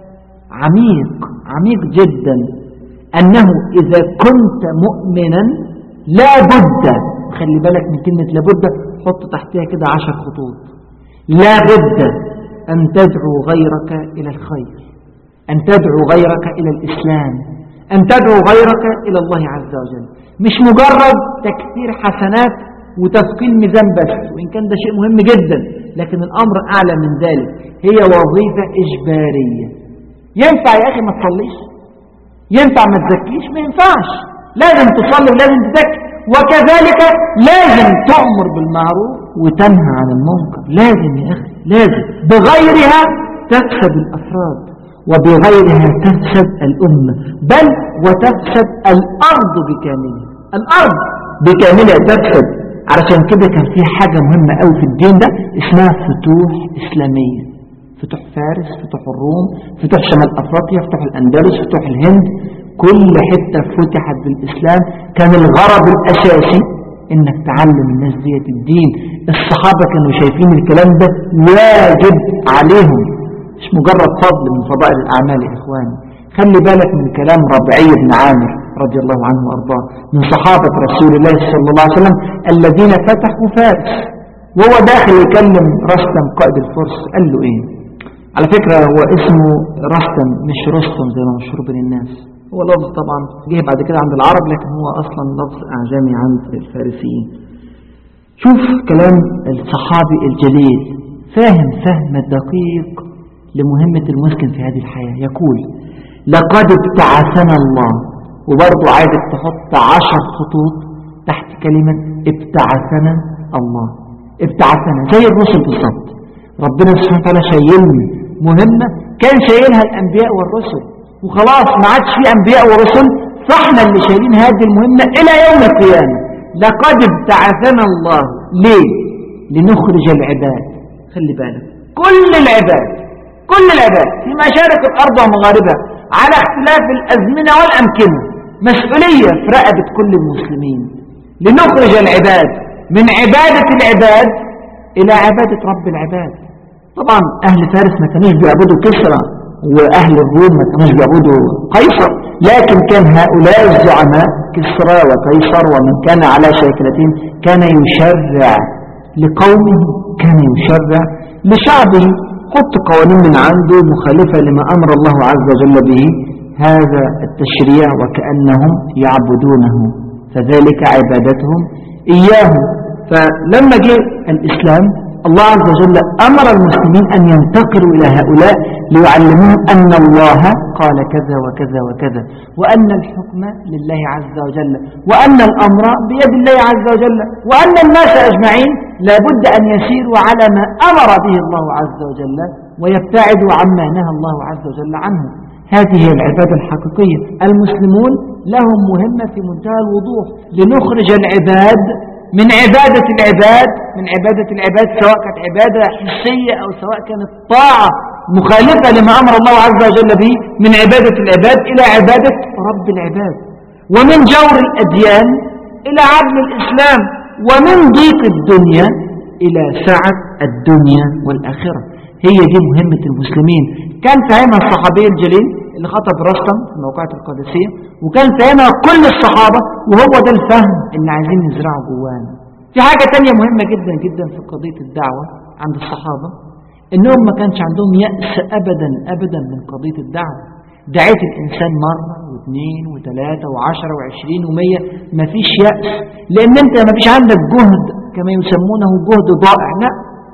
عميق عميق جدا أنه إذا كنت مؤمنا لا بد خلي بالك من كلمة لابد حط تحتها كده عشر خطوط لا بد أن تدعو غيرك إلى الخير أن تدعو غيرك إلى الإسلام أن تدعو غيرك إلى الله عز وجل مش مجرد تكثير حسنات وتثقيل ميزان بس وإن كان ده شيء مهم جدا لكن الأمر أعلى من ذلك هي وظيفة إجبارية ينفع يا أخي ما تصليش ينفع ما تزكيش ما ينفعش لازم تصلي ولازم تزكي وكذلك لازم تأمر بالمعروف وتنهى عن المنكر لازم يا أخي لازم بغيرها تفسد الأفراد وبغيرها تفسد الأمة بل وتفسد الأرض بكاملها الأرض بكاملها تفسد علشان كده كان في حاجة مهمة قوي في الدين ده اسمها فتوح إسلامية فتوح فارس فتوح الروم فتوح شمال أفريقيا فتوح الأندلس فتوح الهند كل حتة فتحت بالإسلام كان الغرض الأساسي إنك تعلم الناس ديت الدين الصحابة كانوا شايفين الكلام ده واجب عليهم مش مجرد فضل من فضائل الأعمال يا إخواني خلي بالك من كلام ربعي بن عامر رضي الله عنه وأرضاه من صحابة رسول الله صلى الله عليه وسلم الذين فتحوا فارس وهو داخل يكلم رستم قائد الفرس قال له إيه على فكرة هو اسمه رستم مش رستم زي ما مشهور بين الناس هو لفظ طبعا جه بعد كده عند العرب لكن هو أصلا لفظ أعجمي عند الفارسيين شوف كلام الصحابي الجليل فاهم فهم دقيق لمهمة المسلم في هذه الحياة يقول لقد ابتعثنا الله وبرضه عايزك تحط عشر خطوط تحت كلمة ابتعثنا الله ابتعثنا زي الرسل بالظبط ربنا سبحانه وتعالى شايلني مهمة كان شايلها الأنبياء والرسل وخلاص ما عادش في أنبياء ورسل فاحنا اللي شايلين هذه المهمة إلى يوم القيامة لقد ابتعثنا الله ليه لنخرج العباد خلي بالك كل العباد كل العباد في مشارق الأرض ومغاربها على اختلاف الأزمنة والأمكنة مسؤولية في رقبة كل المسلمين لنخرج العباد من عبادة العباد إلى عبادة رب العباد طبعا أهل فارس ما كانوش بيعبدوا كسرى وأهل الروم ما كانوش بيعبدوا قيصر لكن كان هؤلاء الزعماء كسرى وقيصر ومن كان على شاكلتهم كان يشرع لقومه كان يشرع لشعبه حط قوانين من عنده مخالفة لما أمر الله عز وجل به هذا التشريع وكأنهم يعبدونه فذلك عبادتهم إياه فلما جاء الإسلام الله عز وجل أمر المسلمين أن ينتقلوا إلى هؤلاء ليعلموهم أن الله قال كذا وكذا وكذا وأن الحكم لله عز وجل وأن الأمر بيد الله عز وجل وأن الناس أجمعين لابد أن يسيروا على ما أمر به الله عز وجل ويبتعدوا عما نهى الله عز وجل عنه هذه هي العبادة الحقيقية المسلمون لهم مهمة في منتهى الوضوح لنخرج العباد من عبادة العباد من عبادة العباد سواء كانت عبادة حسية أو سواء كانت طاعة مخالفة لما أمر الله عز وجل به من عبادة العباد إلى عبادة رب العباد ومن جور الأديان إلى عدل الإسلام ومن ضيق الدنيا إلى سعة الدنيا والآخرة هي دي مهمة المسلمين كان فاهمها الصحابي الجليل اللي خطب رستم في موقعة القادسية وكان فاهمها كل الصحابة وهو ده الفهم اللي عايزين نزرعه جوانا في حاجة تانية مهمة جدا جدا في قضية الدعوة عند الصحابة انهم ما كانش عندهم يأس ابدا ابدا من قضية الدعوة دعيت الانسان مرة واثنين وثلاثة وعشرة وعشرين ومية مفيش يأس لان انت مفيش عندك جهد كما يسمونه جهد ضائع لا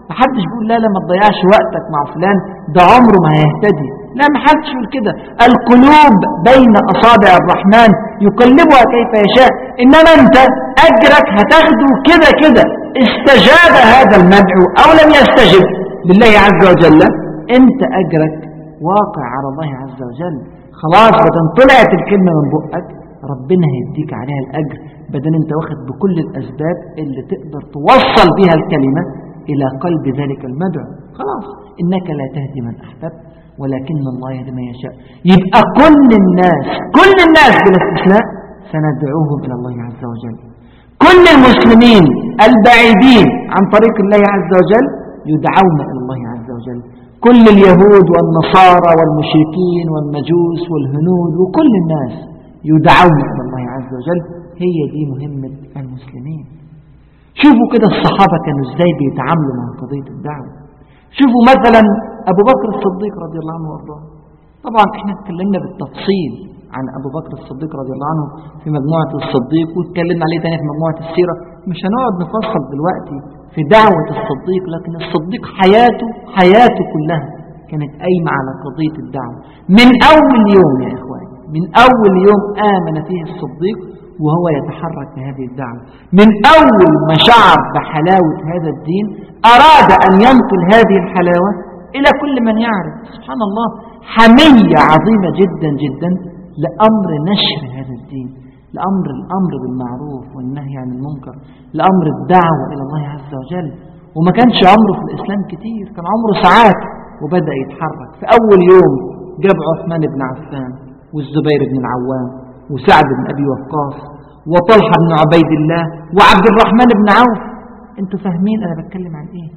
محدش بيقول لا لا ما تضيعش وقتك مع فلان ده عمره ما هيهتدي لا محدش يقول كده القلوب بين أصابع الرحمن يقلبها كيف يشاء إنما أنت أجرك هتاخده كده كده استجاب هذا المدعو أو لم يستجب لله عز وجل أنت أجرك واقع على الله عز وجل خلاص بدل طلعت الكلمة من بقك ربنا هيديك عليها الأجر بدل أنت واخد بكل الأسباب اللي تقدر توصل بها الكلمة إلى قلب ذلك المدعو خلاص إنك لا تهدي من أحببت ولكن الله يهدي من يشاء يبقى كل الناس كل الناس بلا استثناء سندعوهم إلى الله عز وجل كل المسلمين البعيدين عن طريق الله عز وجل يدعون إلى الله عز وجل كل اليهود والنصارى والمشركين والمجوس والهنود وكل الناس يدعون إلى الله عز وجل هي دي مهمة المسلمين شوفوا كده الصحابة كانوا ازاي بيتعاملوا مع قضية الدعوة شوفوا مثلا أبو بكر الصديق رضي الله عنه وارضاه طبعا احنا اتكلمنا بالتفصيل عن أبو بكر الصديق رضي الله عنه في مجموعة الصديق واتكلمنا عليه تاني في مجموعة السيرة مش هنقعد نفصل دلوقتي في دعوة الصديق لكن الصديق حياته حياته كلها كانت قايمة على قضية الدعوة من أول يوم يا إخواني من أول يوم آمن فيه الصديق وهو يتحرك في هذه الدعوة من أول ما شعر بحلاوة هذا الدين أراد أن ينقل هذه الحلاوة إلى كل من يعرف سبحان الله حمية عظيمة جدا جدا لأمر نشر هذا الدين لأمر الأمر بالمعروف والنهي عن المنكر لأمر الدعوة إلى الله عز وجل وما كانش عمره في الإسلام كتير كان عمره ساعات وبدأ يتحرك في أول يوم جاب عثمان بن عفان والزبير بن العوام وسعد بن أبي وقاص وطلحة بن عبيد الله وعبد الرحمن بن عوف انتوا فاهمين أنا بتكلم عن إيه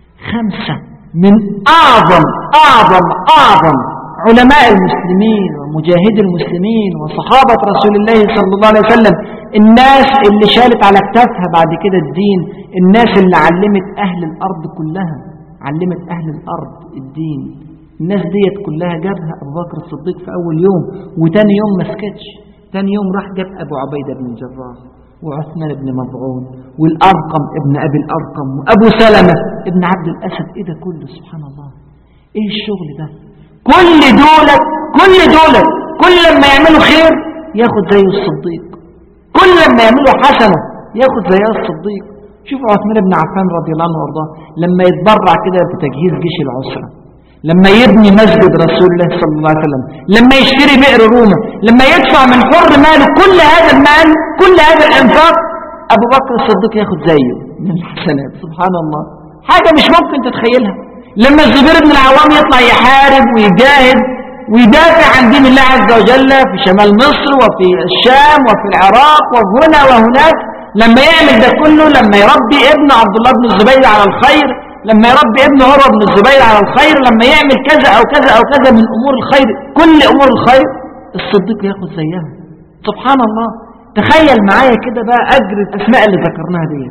خمسة من أعظم أعظم أعظم علماء المسلمين ومجاهدي المسلمين وصحابة رسول الله صلى الله عليه وسلم الناس اللي شالت على كتافها بعد كده الدين الناس اللي علمت أهل الأرض كلها علمت أهل الأرض الدين الناس ديت كلها جابها أبو بكر الصديق في أول يوم وتاني يوم ما سكتش تاني يوم راح جاب أبو عبيدة بن الجراح وعثمان بن مضعون والأرقم ابن أبي الأرقم وأبو سلمة ابن عبد الأسد إيه ده كله سبحان الله إيه الشغل ده كل دولة كل دولة كل لما يعملوا خير ياخد زي الصديق كل لما يعملوا حسنة ياخد زي الصديق شوفوا عثمان بن عفان رضي الله عنه وارضاه لما يتبرع كده في تجهيز جيش العسرة لما يبني مسجد رسول الله صلى الله عليه وسلم لما يشتري بئر روما لما يدفع من حر ماله كل هذا المال كل هذا الانفاق ابو بكر الصديق ياخد زيه من الحسنات سبحان الله حاجة مش ممكن تتخيلها لما الزبير بن العوام يطلع يحارب ويجاهد ويدافع عن دين الله عز وجل في شمال مصر وفي الشام وفي العراق وهنا وهناك لما يعمل ده كله لما يربي ابن عبد الله بن الزبير على الخير لما يربي ابن عروة بن الزبير على الخير لما يعمل كذا أو كذا أو كذا من أمور الخير كل أمور الخير الصديق ياخد زيها سبحان الله تخيل معايا كده بقى أجر الأسماء اللي ذكرناها دي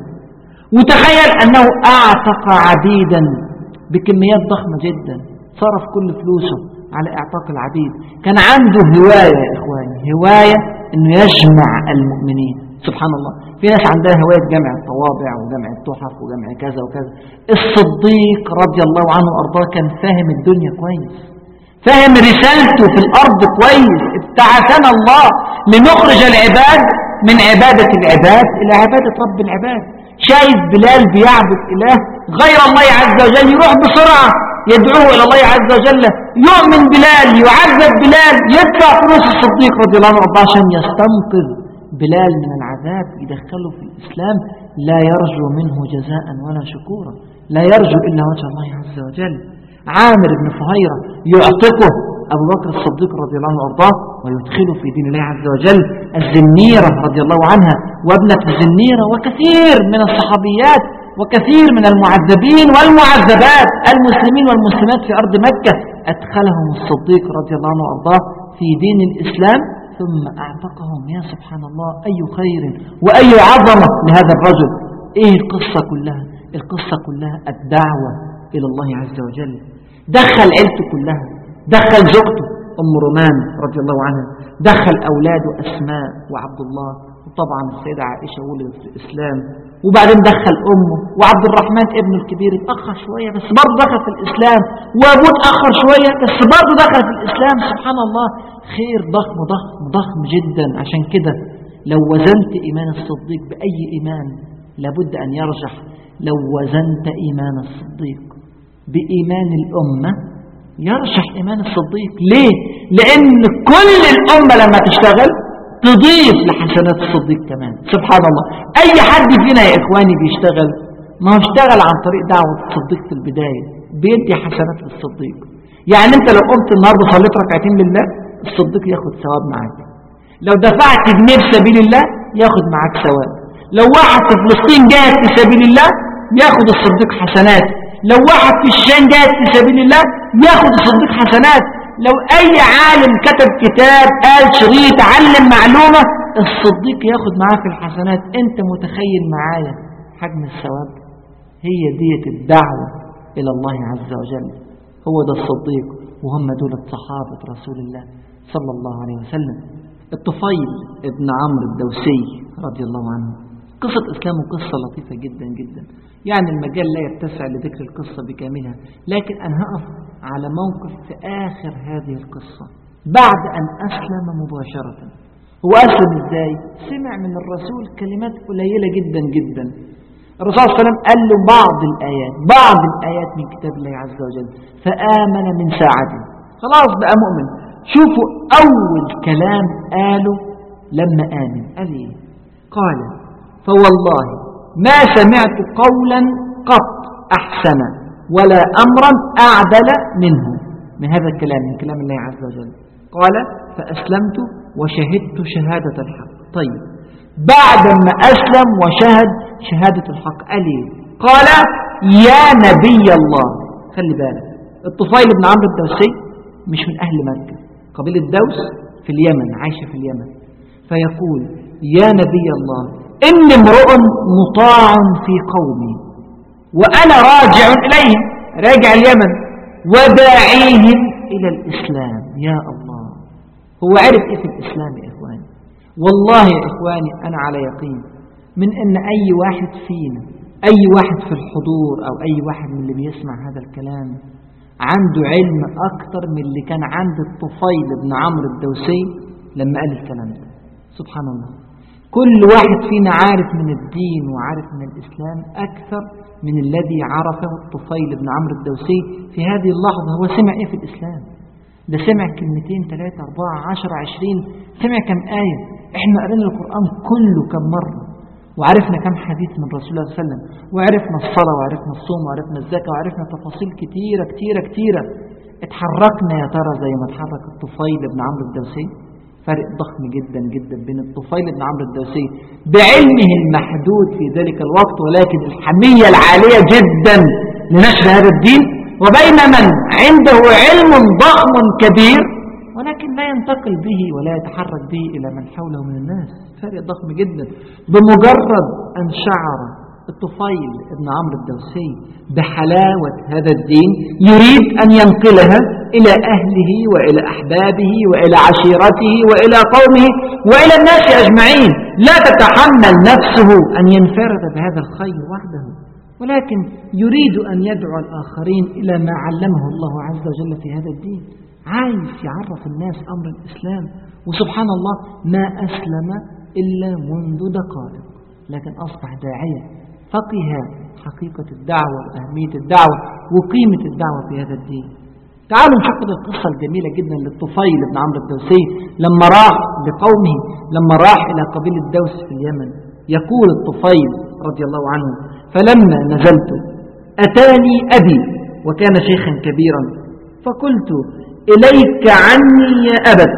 وتخيل أنه أعتق عبيدا بكميات ضخمة جدا صرف كل فلوسه على اعتاق العبيد كان عنده هواية يا إخواني هواية أنه يجمع المؤمنين سبحان الله في ناس عندها هواية جمع الطوابع وجمع التحف وجمع كذا وكذا الصديق رضي الله عنه وأرضاه كان فاهم الدنيا كويس فاهم رسالته في الأرض كويس ابتعثنا الله لنخرج العباد من عبادة العباد إلى عبادة رب العباد شايف بلال بيعبد إله غير الله عز وجل يروح بسرعة يدعوه إلى الله عز وجل يؤمن بلال يعذب بلال يدفع فلوس الصديق رضي الله عنه عشان يستنقذ بلال من العذاب يدخله في الإسلام لا يرجو منه جزاء ولا شكورا لا يرجو إلا وجه الله عز وجل عامر بن فهيرة يعتقه أبو بكر الصديق رضي الله عنه وأرضاه ويدخله في دين الله عز وجل الزنيرة رضي الله عنها وابنة الزنيرة وكثير من الصحابيات وكثير من المعذبين والمعذبات المسلمين والمسلمات في أرض مكة أدخلهم الصديق رضي الله عنه وأرضاه في دين الإسلام ثم أعتقهم يا سبحان الله أي خير وأي عظمة لهذا الرجل إيه القصة كلها القصة كلها الدعوة إلى الله عز وجل دخل عيلته كلها دخل زوجته أم رومان رضي الله عنها دخل أولاده أسماء وعبد الله وطبعا السيدة عائشة ولدت في الإسلام وبعدين دخل أمه وعبد الرحمن ابن الكبير اتأخر شوية بس برضه دخل في الإسلام وأبوه اتأخر شوية بس برضه دخل في الإسلام سبحان الله خير ضخم ضخم ضخم جدا عشان كده لو وزنت إيمان الصديق بأي إيمان لابد أن يرجح لو وزنت إيمان الصديق بإيمان الأمة يرجح إيمان الصديق ليه؟ لأن كل الأمة لما تشتغل تضيف لحسنات الصديق كمان سبحان الله أي حد فينا يا إخواني بيشتغل ما هو اشتغل عن طريق دعوة الصديق في البداية بيدي حسنات للصديق يعني أنت لو قمت النهاردة صليت ركعتين لله الصديق ياخد ثواب معاك لو دفعت جنيه في سبيل الله ياخد معاك ثواب لو واحد في فلسطين جاهد في سبيل الله ياخد الصديق حسنات لو واحد في الشام جاهد في سبيل الله ياخد الصديق حسنات لو أي عالم كتب كتاب قال شريط علم معلومة الصديق ياخد معاه في الحسنات أنت متخيل معايا حجم الثواب هي دية الدعوة إلى الله عز وجل هو ده الصديق وهم دول صحابة رسول الله صلى الله عليه وسلم الطفيل ابن عمرو الدوسي رضي الله عنه قصة إسلامه قصة لطيفة جدا جدا يعني المجال لا يتسع لذكر القصة بكاملها لكن أنا هقف على موقف في آخر هذه القصة بعد أن أسلم مباشرة هو أسلم إزاي؟ سمع من الرسول كلمات قليلة جدا جدا الرسول صلى الله عليه وسلم قال له بعض الآيات بعض الآيات من كتاب الله عز وجل فآمن من ساعته خلاص بقى مؤمن شوفوا أول كلام قاله لما آمن قال إيه قال فوالله ما سمعت قولا قط أحسن ولا أمرا أعدل منه من هذا الكلام من كلام الله عز وجل قال فأسلمت وشهدت شهادة الحق طيب بعد ما أسلم وشهد شهادة الحق قال إيه قال يا نبي الله خلي بالك الطفيل بن عمرو الدوسي مش من أهل مكة قبيلة دوس في اليمن عايشة في اليمن فيقول يا نبي الله إن امرؤ مطاع في قومي وأنا راجع إليهم راجع اليمن وداعيهم إلى الإسلام يا الله هو عرف إيه في الإسلام يا إخواني والله يا إخواني أنا على يقين من أن أي واحد فينا أي واحد في الحضور أو أي واحد من اللي بيسمع هذا الكلام عنده علم أكتر من اللي كان عند الطفيل بن عمرو الدوسي لما قال الكلام ده سبحان الله كل واحد فينا عارف من الدين وعارف من الإسلام أكثر من الذي عرفه الطفيل بن عمرو الدوسي في هذه اللحظة هو سمع إيه في الإسلام ده سمع كلمتين ثلاثة أربعة عشر عشرين سمع كم آية إحنا قرينا القرآن كله كم مرة وعرفنا كم حديث من رسول الله صلى الله عليه وسلم وعرفنا الصلاة وعرفنا الصوم وعرفنا الزكاة وعرفنا تفاصيل كتيرة كتيرة كتيرة اتحركنا يا ترى زي ما اتحرك الطفيل بن عمرو الدوسي فرق ضخم جدا جدا بين الطفيل بن عمرو الدوسي بعلمه المحدود في ذلك الوقت ولكن الحمية العالية جدا لنشر هذا الدين وبين من عنده علم ضخم كبير ولكن لا ينتقل به ولا يتحرك به إلى من حوله من الناس فرق ضخم جدا بمجرد أن شعر الطفيل ابن عمرو الدوسي بحلاوة هذا الدين يريد أن ينقلها إلى أهله وإلى أحبابه وإلى عشيرته وإلى قومه وإلى الناس أجمعين لا تتحمل نفسه أن ينفرد بهذا الخير وحده ولكن يريد أن يدعو الآخرين إلى ما علمه الله عز وجل في هذا الدين عايز يعرف الناس أمر الإسلام وسبحان الله ما أسلم إلا منذ دقائق لكن أصبح داعية فقه حقيقة الدعوة وأهمية الدعوة وقيمة الدعوة في هذا الدين تعالوا نشوف القصة الجميلة جدا للطفيل بن عمرو الدوسي لما راح لقومه لما راح إلى قبيلة دوس في اليمن يقول الطفيل رضي الله عنه فلما نزلت أتاني أبي وكان شيخا كبيرا فقلت إليك عني يا أبت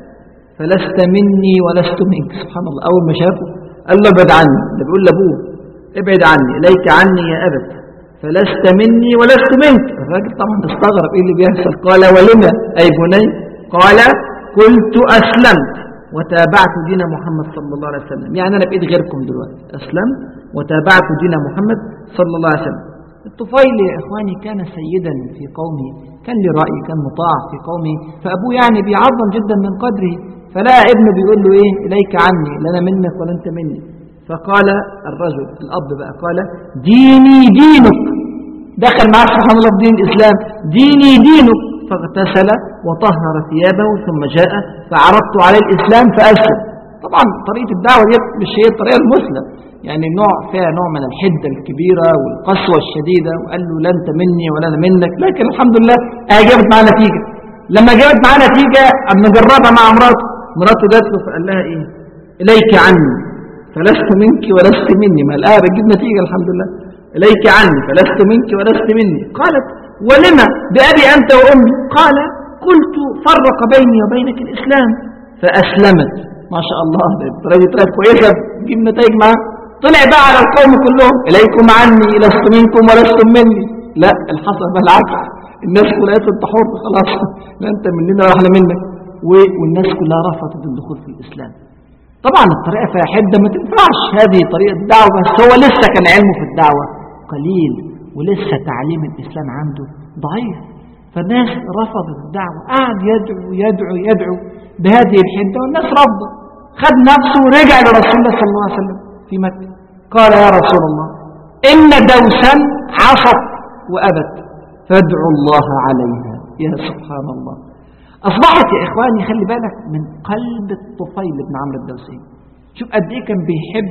فلست مني ولست منك سبحان الله أول ما شافه قال له ابعد عني ده بيقول لأبوه ابعد عني إليك عني يا أبت فلست مني ولست منك الراجل طبعا استغرب ايه اللي بيحصل قال ولما أي بني قال قلت أسلمت وتابعت دين محمد صلى الله عليه وسلم يعني أنا بإيد غيركم دلوقتي أسلمت وتابعت دين محمد صلى الله عليه وسلم الطفيل يا إخواني كان سيدا في قومه كان له رأي كان مطاع في قومه فأبوه يعني بيعظم جدا من قدره فلا ابنه بيقول له إيه إليك عني لا أنا منك ولا أنت مني فقال الرجل الأب بقى قال ديني دينك دخل معاه سبحان الله في دين الإسلام ديني دينك فاغتسل وطهر ثيابه ثم جاء فعرضت عليه الإسلام فأسلم طبعا طريقة الدعوة دي مش هي الطريقة المسلم يعني نوع فيها نوع من الحدة الكبيرة والقسوة الشديدة وقال له لا أنت مني ولا أنا منك لكن الحمد لله آه جابت معاه نتيجة لما جابت معاه نتيجة أما نجربها مع مراته مراته جات له فقال لها إيه إليك عني فلست منك ولست مني ما الآية بتجيب نتيجة الحمد لله إليك عني فلست منك ولست مني قالت ولما بأبي أنت وأمي قال قلت فرق بيني وبينك الإسلام فأسلمت ما شاء الله الطريقة دي طريقة كويسة تجيب نتائج معاه طلع بقى على القوم كلهم إليكم عني لست منكم ولستم مني لا الحصل بالعكس الناس كلها انت حر خلاص لا انت مننا ولا احنا منك والناس كلها رفضت الدخول في الإسلام طبعا الطريقة فيها حدة ما تنفعش هذه طريقة الدعوة بس هو لسه كان علمه في الدعوة قليل ولسه تعليم الإسلام عنده ضعيف فالناس رفضت الدعوة قعد يدعو يدعو يدعو بهذه الحدة والناس رفضت خد نفسه ورجع لرسول الله صلى الله عليه وسلم في مكة قال يا رسول الله إن دوسا عصت وأبت فادعوا الله عليها يا سبحان الله أصبحت يا إخواني خلي بالك من قلب الطفيل بن عمرو الدوسي شوف قد إيه كان بيحب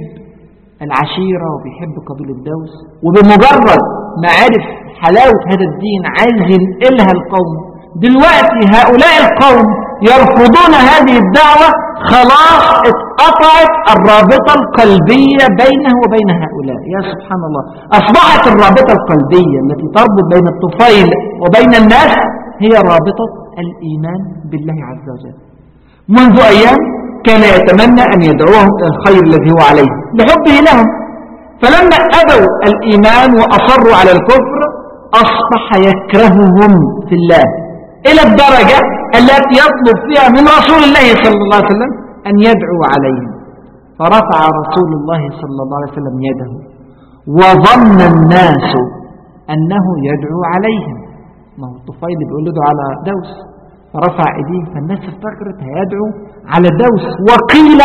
العشيرة وبيحب قبيلة دوس وبمجرد ما عرف حلاوة هذا الدين عايز ينقلها القوم دلوقتي هؤلاء القوم يرفضون هذه الدعوة خلاص اتقطعت الرابطة القلبية بينه وبين هؤلاء يا سبحان الله أصبحت الرابطة القلبية التي تربط بين الطفيل وبين الناس هي رابطة الإيمان بالله عز وجل منذ أيام كان يتمنى أن يدعوهم إلى الخير الذي هو عليه لحبه لهم فلما أبوا الإيمان وأصروا على الكفر أصبح يكرههم في الله إلى الدرجة التي يطلب فيها من رسول الله صلى الله عليه وسلم أن يدعو عليهم فرفع رسول الله صلى الله عليه وسلم يده وظن الناس أنه يدعو عليهم ما هو الطفيل بيقول له على دوس فرفع ايديه فالناس افتكرت هيدعو على دوس وقيل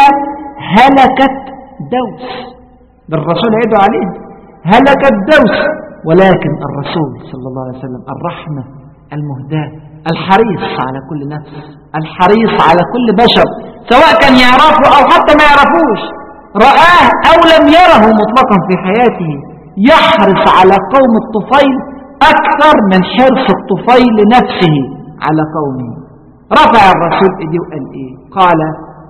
هلكت دوس ده الرسول هيدعو عليه هلكت دوس ولكن الرسول صلى الله عليه وسلم الرحمة المهداة الحريص على كل نفس الحريص على كل بشر سواء كان يعرفه أو حتى ما يعرفوش رآه أو لم يره مطلقا في حياته يحرص على قوم الطفيل أكثر من حرص الطفيل نفسه على قومه رفع الرسول ايديه وقال ايه قال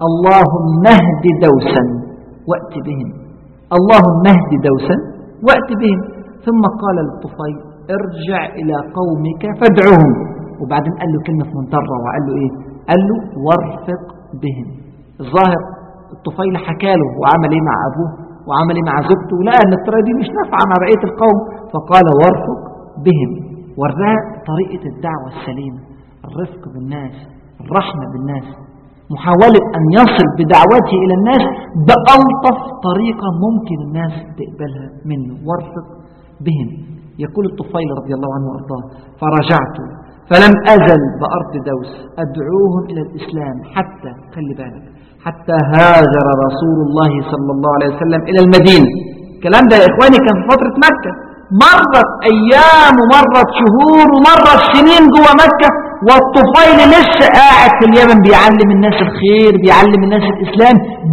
اللهم اهد دوسا وات بهم اللهم اهد دوسا وات بهم ثم قال للطفيل ارجع الى قومك فادعهم وبعدين قال له كلمة منترة وقال له ايه قال له وارفق بهم الظاهر الطفيل حكى له وعمل ايه مع ابوه وعمل ايه مع زوجته ولقى ان الطريقه دي مش نافعه مع بقيه القوم فقال وارفق بهم وراه طريقه الدعوه السليمه الرفق بالناس الرحمة بالناس محاولة أن يصل بدعوته إلى الناس بألطف طريقة ممكن الناس تقبلها منه وارفق بهم يقول الطفيل رضي الله عنه وأرضاه فرجعت فلم أزل بأرض دوس أدعوهم إلى الإسلام حتى خلي بالك حتى هاجر رسول الله صلى الله عليه وسلم إلى المدينة الكلام ده يا إخواني كان في فترة مكة مرت أيام ومرت شهور ومرت سنين جوه مكة والطفيل لسه قاعد في اليمن بيعلم الناس الخير بيعلم الناس الإسلام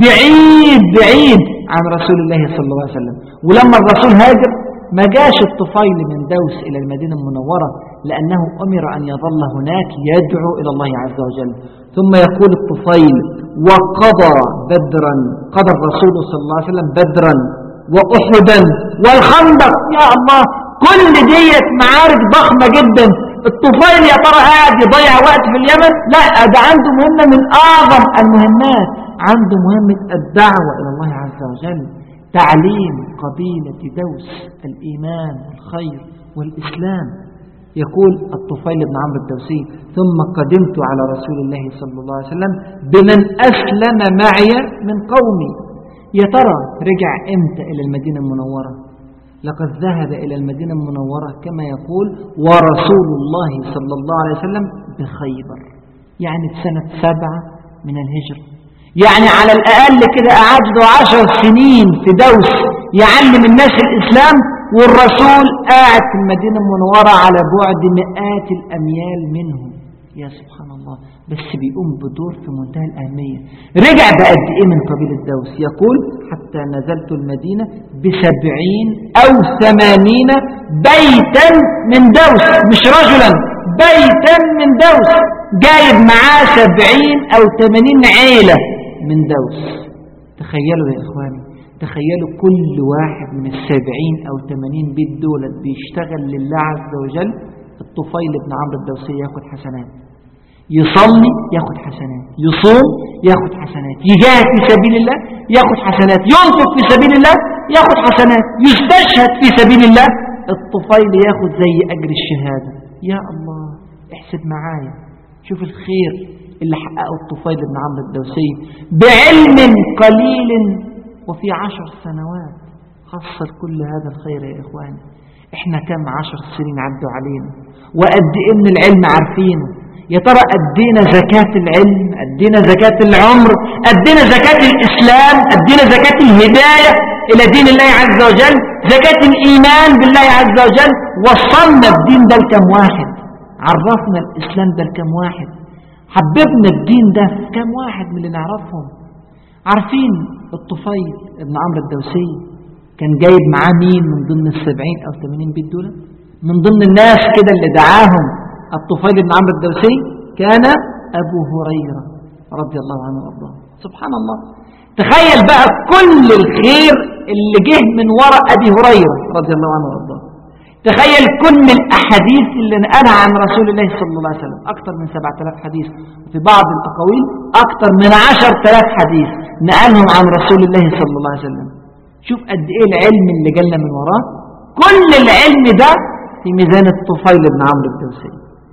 بعيد بعيد عن رسول الله صلى الله عليه وسلم ولما الرسول هاجر ما جاش الطفيل من دوس إلى المدينة المنورة لأنه أمر أن يظل هناك يدعو إلى الله عز وجل ثم يقول الطفيل وقضى بدرا قضى الرسول صلى الله عليه وسلم بدرا وأحدا والخندق يا الله كل ديت معارك ضخمة جدا الطفيل يا ترى قاعد يضيع وقت في اليمن لا ده عنده مهمة من أعظم المهمات عنده مهمة الدعوة إلى الله عز وجل تعليم قبيلة دوس الإيمان والخير والإسلام يقول الطفيل بن عمرو الدوسي ثم قدمت على رسول الله صلى الله عليه وسلم بمن أسلم معي من قومي يا ترى رجع امتى إلى المدينة المنورة لقد ذهب إلى المدينة المنورة كما يقول ورسول الله صلى الله عليه وسلم بخيبر يعني في سنة سبعة من الهجرة يعني على الأقل كده قعد له عشر سنين في دوس يعلم الناس الإسلام والرسول قاعد في المدينة المنورة على بعد مئات الأميال منهم يا سبحان الله بس بيقوم بدور في منتهى الأهمية رجع بقد إيه من قبيلة دوس يقول حتى نزلت المدينة بسبعين أو ثمانين بيتا من دوس مش رجلا بيتا من دوس جايب معاه سبعين أو ثمانين عيلة من دوس تخيلوا يا إخواني تخيلوا كل واحد من السبعين أو ثمانين بيت دولت بيشتغل لله عز وجل الطفيل بن عمرو الدوسي ياخد حسنات يصلي ياخد حسنات يصوم ياخد حسنات يجاهد في سبيل الله ياخد حسنات ينفق في سبيل الله ياخد حسنات يستشهد في سبيل الله الطفيل ياخد زي أجر الشهادة يا الله احسب معايا شوف الخير اللي حققه الطفيل بن عمرو الدوسي بعلم قليل وفي عشر سنوات حصل كل هذا الخير يا إخواني احنا كم عشر سنين عدوا علينا وقد ايه من العلم عارفينه يا ترى أدينا زكاة العلم أدينا زكاة العمر أدينا زكاة الإسلام أدينا زكاة الهداية إلى دين الله عز وجل زكاة الإيمان بالله عز وجل وصلنا الدين ده لكم واحد عرفنا الإسلام ده لكم واحد حببنا الدين ده في كم واحد من اللي نعرفهم عارفين الطفيل ابن عمرو الدوسي كان جايب معاه مين من ضمن السبعين أو ثمانين بيت دول من ضمن الناس كده اللي دعاهم الطفيل بن عمرو الدوسي كان أبو هريرة رضي الله عنه وارضاه سبحان الله تخيل بقى كل الخير اللي جه من وراء أبي هريرة رضي الله عنه وارضاه تخيل كل الأحاديث اللي نقلها عن رسول الله صلى الله عليه وسلم أكثر من 7000 حديث وفي بعض الأقاويل أكثر من 10000 حديث نقلهم عن رسول الله صلى الله عليه وسلم شوف قد إيه العلم اللي جالنا من وراه كل العلم ده في ميزان الطفيل بن عمرو الدوسي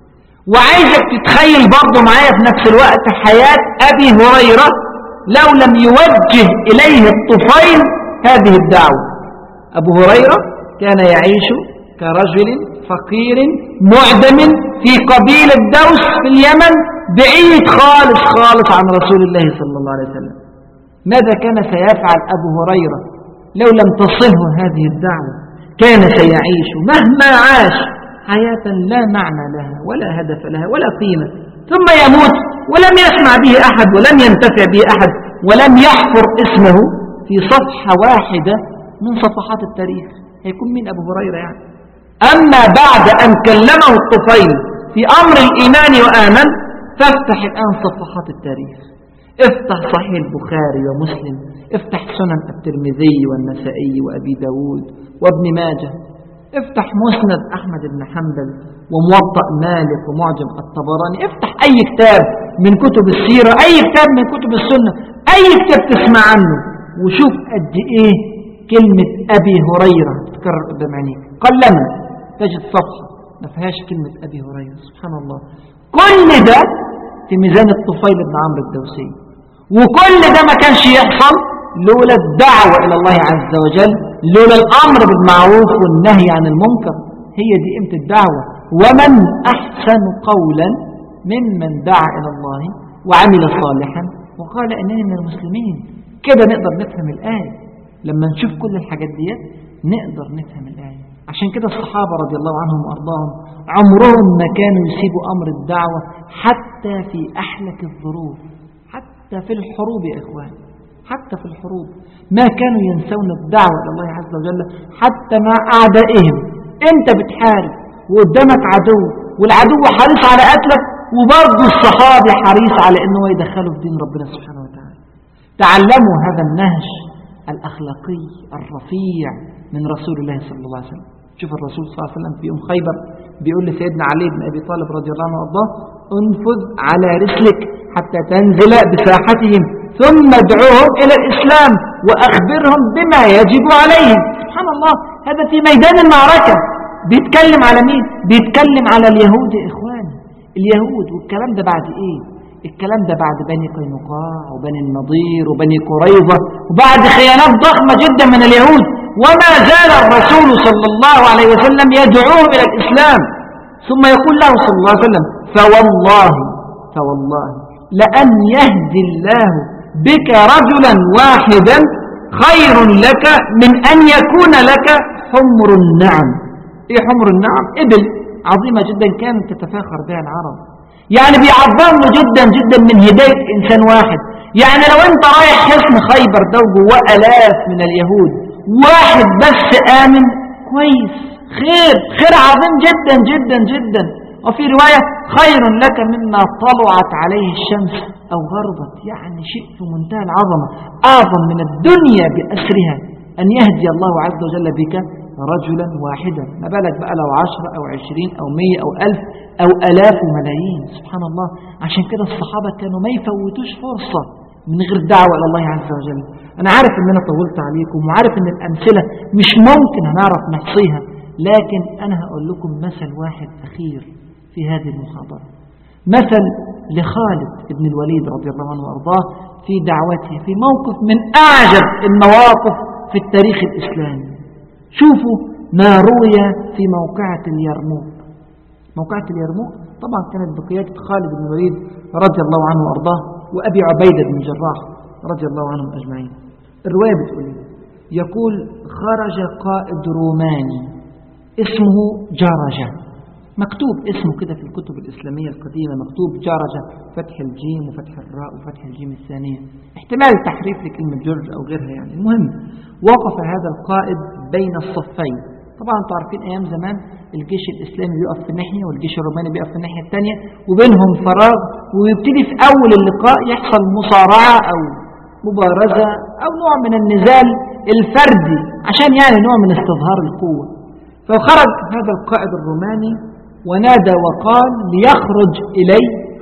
وعايزك تتخيل برضه معايا في نفس الوقت حياة أبي هريرة لو لم يوجه إليه الطفيل هذه الدعوة أبو هريرة كان يعيش كرجل فقير معدم في قبيلة دوس في اليمن بعيد خالص خالص عن رسول الله صلى الله عليه وسلم ماذا كان سيفعل أبو هريرة لو لم تصله هذه الدعوة كان سيعيش مهما عاش حياة لا معنى لها ولا هدف لها ولا قيمة ثم يموت ولم يسمع به أحد ولم ينتفع به أحد ولم يحفر اسمه في صفحة واحدة من صفحات التاريخ هيكون مين أبو هريرة يعني أما بعد أن كلمه الطفيل في أمر الإيمان وآمن فافتح الآن صفحات التاريخ افتح صحيح البخاري ومسلم افتح سنن الترمذي والنسائي وأبي داود وابن ماجه افتح مسند أحمد بن حنبل وموطأ مالك ومعجم الطبراني افتح أي كتاب من كتب السيرة أي كتاب من كتب السنة أي كتاب تسمع عنه وشوف قد إيه كلمة أبي هريرة تتكرر قدام عينيك قلما تجد صفحة ما فيهاش كلمة أبي هريرة سبحان الله كل ده في ميزان الطفيل بن عمرو الدوسي وكل ده ما كانش يحصل لولا الدعوة إلى الله عز وجل لولا الأمر بالمعروف والنهي عن المنكر هي دي قيمة الدعوة ومن أحسن قولا ممن دعا إلى الله وعمل صالحا وقال إنني من المسلمين كده نقدر نفهم الآية لما نشوف كل الحاجات ديت نقدر نفهم الآية عشان كده الصحابة رضي الله عنهم وأرضاهم عمرهم ما كانوا يسيبوا أمر الدعوة حتى في أحلك الظروف حتى في الحروب يا إخوان حتى في الحروب ما كانوا ينسون الدعوة إلى الله عز وجل حتى مع أعدائهم أنت بتحارب وقدامك عدو والعدو حريص على قتلك وبرضه الصحابي حريص على أنه يدخله في دين ربنا سبحانه وتعالى تعلموا هذا النهج الأخلاقي الرفيع من رسول الله صلى الله عليه وسلم شوف الرسول صلى الله عليه وسلم في يوم خيبر بيقول لسيدنا علي بن أبي طالب رضي الله عنه وارضاه انفذ على رسلك حتى تنزل بساحتهم ثم ادعوهم إلى الإسلام وأخبرهم بما يجب عليهم سبحان الله هذا في ميدان المعركة بيتكلم على مين بيتكلم على اليهود يا إخوان اليهود والكلام ده بعد إيه الكلام ده بعد بني قينقاع وبني النضير وبني قريظة وبعد خيانات ضخمة جدا من اليهود وما زال الرسول صلى الله عليه وسلم يدعوه إلى الإسلام ثم يقول له صلى الله عليه وسلم فوالله فوالله لأن يهدي الله بك رجلا واحدا خير لك من أن يكون لك حمر النعم إيه حمر النعم إبل عظيمة جدا كانت تتفاخر بها العرب يعني بيعظم له جدا جدا من هداية إنسان واحد يعني لو أنت رايح حصن خيبر ده وجواه آلاف من اليهود واحد بس آمن كويس خير خير عظيم جدا جدا جدا وفي رواية خير لك مما طلعت عليه الشمس أو غربت يعني شيء في منتهى العظمة أعظم من الدنيا بأسرها أن يهدي الله عز وجل بك رجلا واحدا ما بالك بقى لو عشرة أو عشرين أو مية أو ألف أو ألاف وملايين سبحان الله عشان كده الصحابة كانوا ما يفوتوش فرصة من غير دعوة إلى الله عز وجل أنا عارف أن أنا طولت عليكم وعارف أن الأمثلة مش ممكن هنعرف نحصيها لكن أنا هقول لكم مثل واحد أخير في هذه المحاضرة مثل لخالد بن الوليد رضي الله عنه وأرضاه في دعوته في موقف من أعجب المواقف في التاريخ الإسلامي شوفوا ما روي في موقعة اليرموك موقعة اليرموك طبعا كانت بقيادة خالد بن الوليد رضي الله عنه وأرضاه وأبي عبيدة بن جراح رضي الله عنهم أجمعين الرواية بتقول يقول خرج قائد روماني اسمه جارجة مكتوب اسمه كده في الكتب الإسلامية القديمة مكتوب جارجة فتح الجيم وفتح الراء وفتح الجيم الثانية احتمال تحريف لكلمة جورج أو غيرها يعني المهم وقف هذا القائد بين الصفين طبعا انتوا عارفين أيام زمان الجيش الإسلامي بيقف في ناحية والجيش الروماني بيقف في الناحية الثانية وبينهم فراغ ويبتدي في أول اللقاء يحصل مصارعة أو مبارزة أو نوع من النزال الفردي عشان يعني نوع من استظهار القوة فخرج هذا القائد الروماني ونادى وقال ليخرج إلي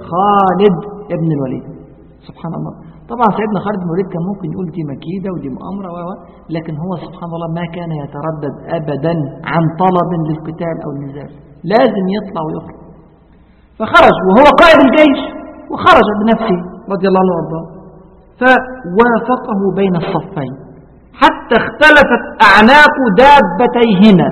خالد ابن الوليد سبحان الله طبعا سيدنا خالد بن الوليد كان ممكن يقول دي مكيدة ودي مؤامرة و لكن هو سبحان الله ما كان يتردد أبدا عن طلب للقتال أو النزال لازم يطلع ويخرج فخرج وهو قائد الجيش وخرج بنفسه رضي الله عنه وارضاه فوافقه بين الصفين حتى اختلفت أعناق دابتيهما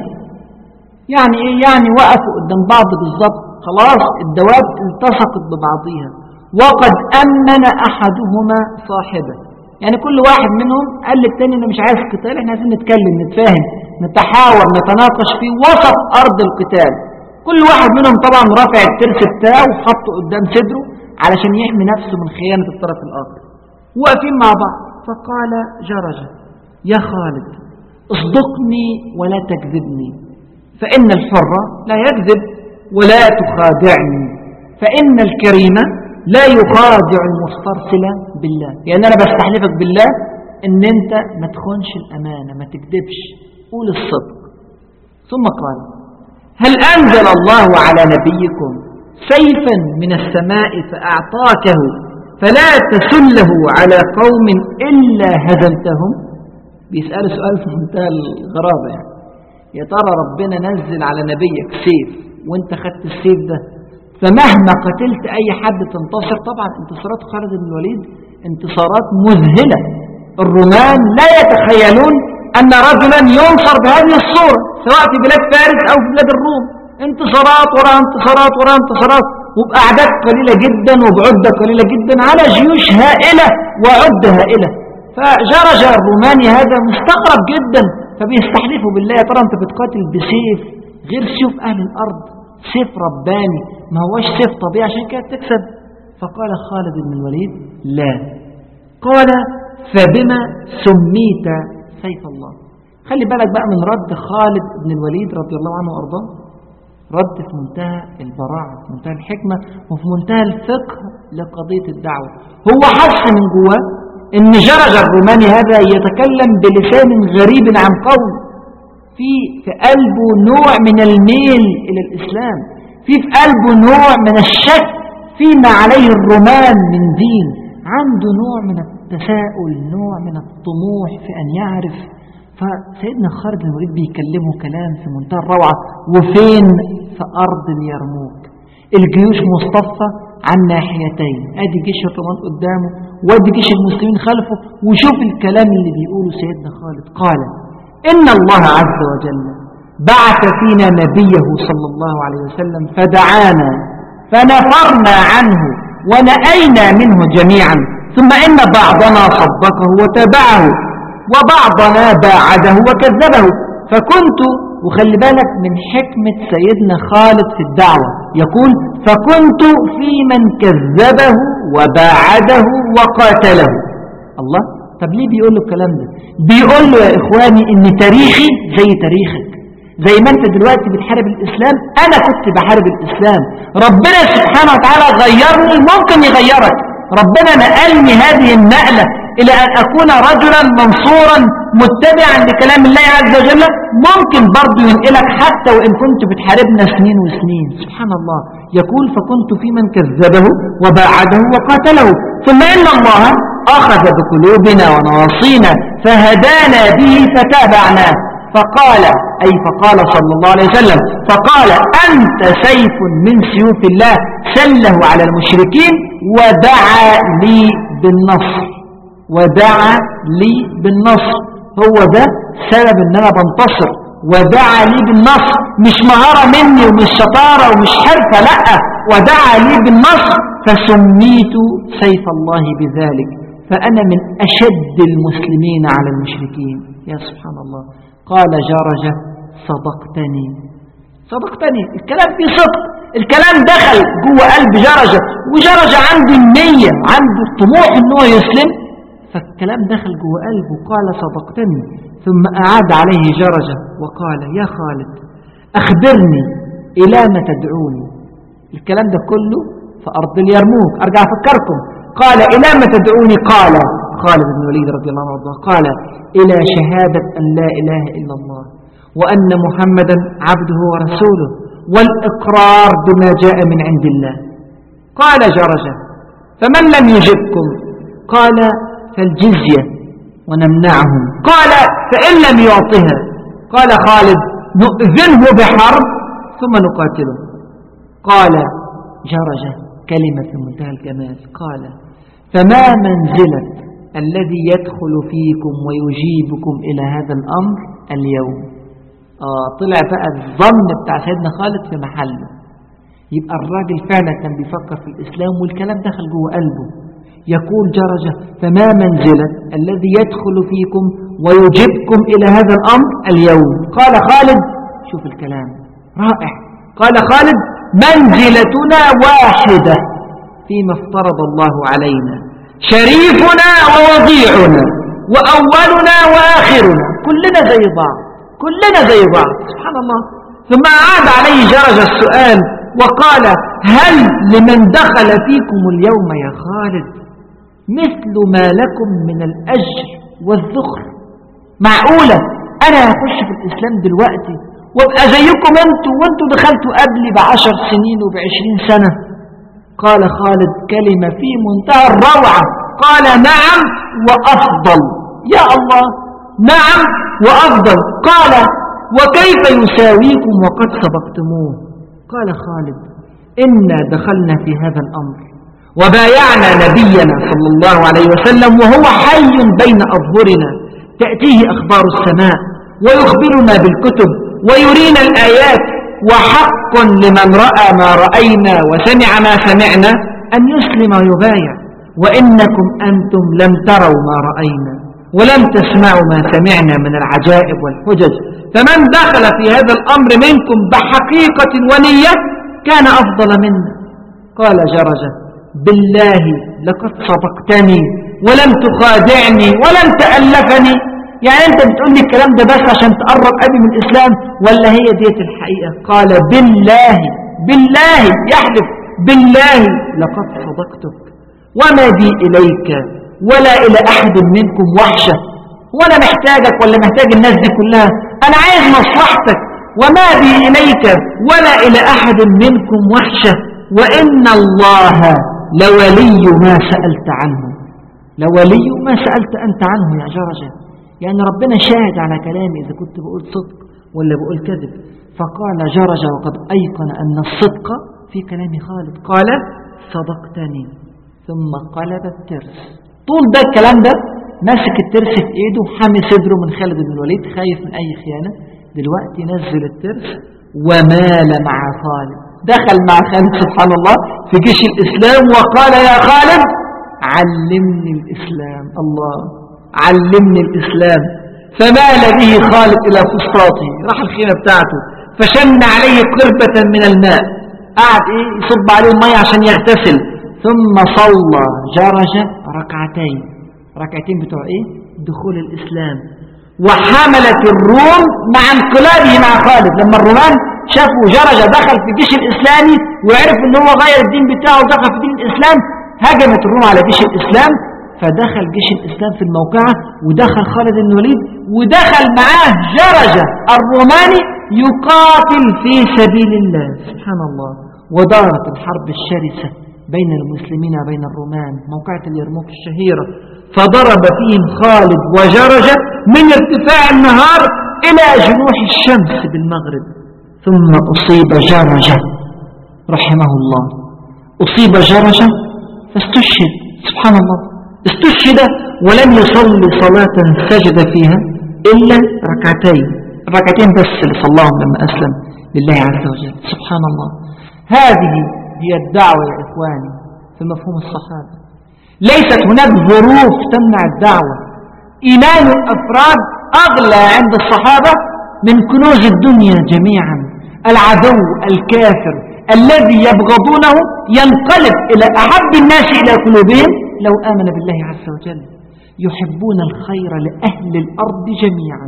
يعني ايه يعني وقفوا قدام بعض بالظبط خلاص الدواب التصقت ببعضها وقد أمن أحدهما صاحبه يعني كل واحد منهم قال للتاني انا مش عايز قتال احنا عايزين نتكلم نتفاهم نتحاور نتناقش في وسط أرض القتال كل واحد منهم طبعا رافع الترس بتاعه وحطه قدام صدره علشان يحمي نفسه من خيانة الطرف الآخر واقفين مع بعض فقال جرجة يا خالد اصدقني ولا تكذبني فإن الحر لا يكذب ولا تخادعني فإن الكريم لا يخادع المسترسل بالله يعني أنا بستحلفك بالله إن أنت ما تخونش الأمانة ما تكذبش قول الصدق ثم قال هل أنزل الله على نبيكم سيفا من السماء فأعطاكه فلا تسله على قوم إلا هزمتهم بيسأل سؤال في منتهى الغرابة يعني يا ترى ربنا نزل على نبيك سيف وانت خدت السيف ده فمهما قتلت اي حد تنتصر طبعا انتصارات خالد بن الوليد انتصارات مذهلة الرومان لا يتخيلون ان رجلا ينصر بهذه الصورة سواء في بلاد فارس او في بلاد الروم انتصارات وراء انتصارات وراء انتصارات وبأعداد قليلة جدا وبعدة قليلة جدا على جيوش هائلة وعدة هائلة فجرج الروماني هذا مستغرب جدا فبيستحلفوا بالله يا ترى انت بتقاتل بسيف غير سيوف اهل الارض سيف رباني ما هوش سيف طبيعي عشان كده تكسب فقال خالد بن الوليد لا قال فبما سميت سيف الله خلي بالك بقى من رد خالد بن الوليد رضي الله عنه وارضاه رد في منتهى البراعة في منتهى الحكمة وفي منتهى الفقه لقضية الدعوة هو حس من جواه ان جرج الروماني هذا يتكلم بلسان غريب عن قول في في قلبه نوع من الميل إلى الإسلام في في قلبه نوع من الشك فيما عليه الرومان من دين عنده نوع من التساؤل نوع من الطموح في أن يعرف فسيدنا خالد بن الوليد بيكلمه كلام في منتهى الروعة وفين في أرض اليرموك الجيوش مصطفى عن ناحيتين ادي جيش الرومان قدامه وادي جيش المسلمين خلفه وشوف الكلام اللي بيقوله سيدنا خالد قال إن الله عز وجل بعث فينا نبيه صلى الله عليه وسلم فدعانا فنفرنا عنه ونأينا منه جميعا ثم إن بعضنا صدقه وتبعه وبعضنا باعده وكذبه فكنت وخلي بالك من حكمة سيدنا خالد في الدعوة يقول فكنت في من كذبه وباعده وقاتله الله طب ليه بيقول له الكلام ده بيقول له يا إخواني إن تاريخي زي تاريخك زي ما انت دلوقتي بتحارب الإسلام أنا كنت بحارب الإسلام ربنا سبحانه وتعالى غيرني ممكن يغيرك ربنا نقلني هذه النقلة إلى أن أكون رجلا منصورا متبعا لكلام الله عز وجل ممكن برضو ينقلك حتى وإن كنت بتحاربنا سنين وسنين سبحان الله يقول فكنت في من كذبه وباعده وقاتله ثم إن الله أخذ بقلوبنا ونواصينا فهدانا به فتابعناه فقال أي فقال صلى الله عليه وسلم فقال أنت سيف من سيوف الله سله على المشركين ودعا لي بالنصر ودعا لي بالنصر هو ده سبب ان انا بنتصر ودعا لي بالنصر مش مهارة مني ومش شطارة ومش حرفة لا ودعا لي بالنصر فسميت سيف الله بذلك فأنا من أشد المسلمين على المشركين يا سبحان الله قال جرجة صدقتني صدقتني الكلام فيه صدق الكلام دخل جوه قلب جرجة وجرجة عنده النية عنده الطموح ان هو يسلم فالكلام دخل جوه قلبه قال صدقتني ثم أعاد عليه جرجة وقال يا خالد أخبرني إلى ما تدعوني الكلام ده كله في أرض اليرموك أرجع أفكركم قال إلى ما تدعوني قال خالد بن الوليد رضي الله عنه قال إلى شهادة أن لا إله إلا الله وأن محمدا عبده ورسوله والإقرار بما جاء من عند الله قال جرجة فمن لم يجبكم قال فالجزية ونمنعهم قال فإن لم يعطها قال خالد نؤذنه بحرب ثم نقاتله قال جرجة كلمة في منتهى الجمال قال فما منزلة الذي يدخل فيكم ويجيبكم إلى هذا الأمر اليوم آه طلع بقى الظن بتاع سيدنا خالد في محله يبقى الراجل فعلا كان بيفكر في الإسلام والكلام دخل جوه قلبه يقول جرجة فما منزلة الذي يدخل فيكم ويجبكم إلى هذا الأمر اليوم قال خالد شوف الكلام رائع قال خالد منزلتنا واحدة فيما افترض الله علينا شريفنا ووضيعنا وأولنا وآخرنا كلنا زي بعض كلنا زي بعض سبحان الله ثم أعاد عليه جرج السؤال وقال هل لمن دخل فيكم اليوم يا خالد مثل ما لكم من الأجر والذخر معقولة أنا هخش في الإسلام دلوقتي وابقى زيكم أنتوا وأنتوا دخلتوا قبلي بعشر سنين وبعشرين سنة قال خالد كلمة في منتهى الروعة قال نعم وأفضل يا الله نعم وأفضل قال وكيف يساويكم وقد سبقتموه قال خالد إنا دخلنا في هذا الأمر وبايعنا نبينا صلى الله عليه وسلم وهو حي بين أظهرنا تأتيه أخبار السماء ويخبرنا بالكتب ويرينا الآيات وحق لمن رأى ما رأينا وسمع ما سمعنا أن يسلم ويبايع وإنكم أنتم لم تروا ما رأينا ولم تسمعوا ما سمعنا من العجائب والحجج فمن دخل في هذا الأمر منكم بحقيقة ونية كان أفضل منا قال جرجة بالله لقد صدقتني ولم تخادعني ولم تألفني يعني أنت بتقول لي الكلام ده بس عشان تقرب أبي من الإسلام ولا هي ديت الحقيقة قال بالله بالله يحلف بالله لقد صدقتك وما بي إليك ولا إلى أحد منكم وحشة ولا محتاجك ولا محتاج الناس دي كلها أنا عايز مصلحتك وما بي إليك ولا إلى أحد منكم وحشة وإن الله لولي ما سألت عنه لولي ما سألت أنت عنه يا جرجة يعني ربنا شاهد على كلامي إذا كنت بقول صدق ولا بقول كذب فقال جرج وقد أيقن أن الصدق في كلام خالد قال صدقتني ثم قلب الترس طول ده الكلام ده ماسك الترس في ايده حامي صدره من خالد بن الوليد خايف من اي خيانة دلوقتي نزل الترس ومال مع خالد دخل مع خالد سبحان الله في جيش الإسلام وقال يا خالد علمني الإسلام الله علمني الإسلام فمال به خالد إلى فسطاطه راح الخيمة بتاعته فشن عليه قربة من الماء قعد إيه يصب عليه المية عشان يغتسل ثم صلى جرج ركعتين ركعتين بتوع إيه دخول الإسلام وحملت الروم مع انقلابه مع خالد لما الرومان شافوا جرج دخل في الجيش الإسلامي وعرف ان هو غير الدين بتاعه ودخل في دين الإسلام هجمت الروم على جيش الإسلام فدخل جيش الإسلام في الموقعة ودخل خالد بن الوليد ودخل معاه جرجة الروماني يقاتل في سبيل الله سبحان الله ودارت الحرب الشرسة بين المسلمين وبين الرومان موقعة اليرموك الشهيرة فضرب فيهم خالد وجرجة من ارتفاع النهار إلى جنوح الشمس بالمغرب ثم أصيب جرجة رحمه الله أصيب جرجة فاستشهد سبحان الله استشهد ولم يصلي صلاة سجد فيها إلا ركعتين ركعتين بس اللي صلاهم لما أسلم لله عز وجل سبحان الله هذه هي الدعوة يا إخواني في مفهوم الصحابة ليست هناك ظروف تمنع الدعوة إيمان الأفراد أغلى عند الصحابة من كنوز الدنيا جميعا العدو الكافر الذي يبغضونه ينقلب إلى أحب الناس إلى قلوبهم لو آمن بالله عز وجل يحبون الخير لأهل الأرض جميعا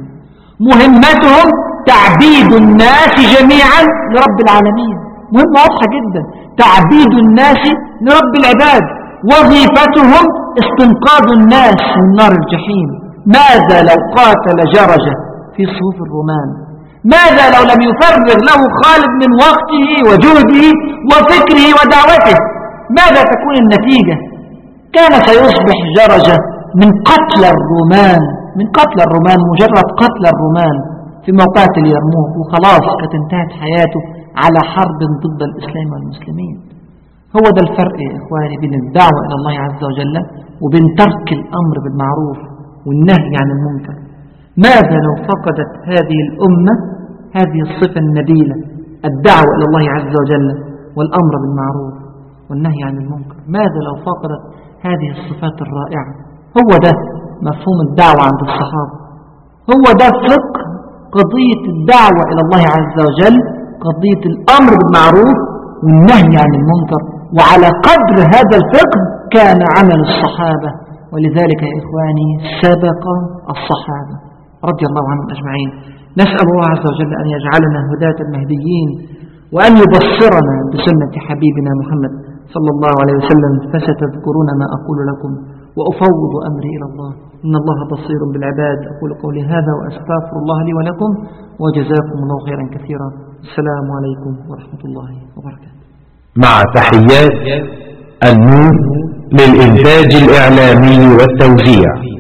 مهمتهم تعبيد الناس جميعا لرب العالمين مهمة واضحة جدا تعبيد الناس لرب العباد وظيفتهم استنقاذ الناس من نار الجحيم ماذا لو قاتل جرجة في صفوف الرومان ماذا لو لم يفرغ له خالد من وقته وجهده وفكره ودعوته ماذا تكون النتيجة كان سيصبح جرجة من قتل الرومان من قتل الرومان مجرد قتل الرومان في موقعة اليرموك وخلاص كانت انتهت حياته على حرب ضد الإسلام والمسلمين هو ده الفرق يا إخواني بين الدعوة إلى الله عز وجل وبين ترك الأمر بالمعروف والنهي عن المنكر ماذا لو فقدت هذه الأمة هذه الصفة النبيلة الدعوة إلى الله عز وجل والأمر بالمعروف والنهي عن المنكر ماذا لو فقدت هذه الصفات الرائعة هو ده مفهوم الدعوة عند الصحابة هو ده فقه قضية الدعوة إلى الله عز وجل قضية الأمر بالمعروف والنهي عن المنكر وعلى قدر هذا الفقه كان عمل الصحابة ولذلك يا إخواني سبق الصحابة رضي الله عنهم أجمعين نسأل الله عز وجل أن يجعلنا هداة المهديين وأن يبصرنا بسنة حبيبنا محمد صلى الله عليه وسلم فستذكرون ما أقول لكم وأفوض أمري إلى الله إن الله بصير بالعباد أقول قولي هذا وأستغفر الله لي ولكم وجزاكم الله خيرا كثيرا السلام عليكم ورحمة الله وبركاته مع تحيات النور للإنتاج الإعلامي والتوزيع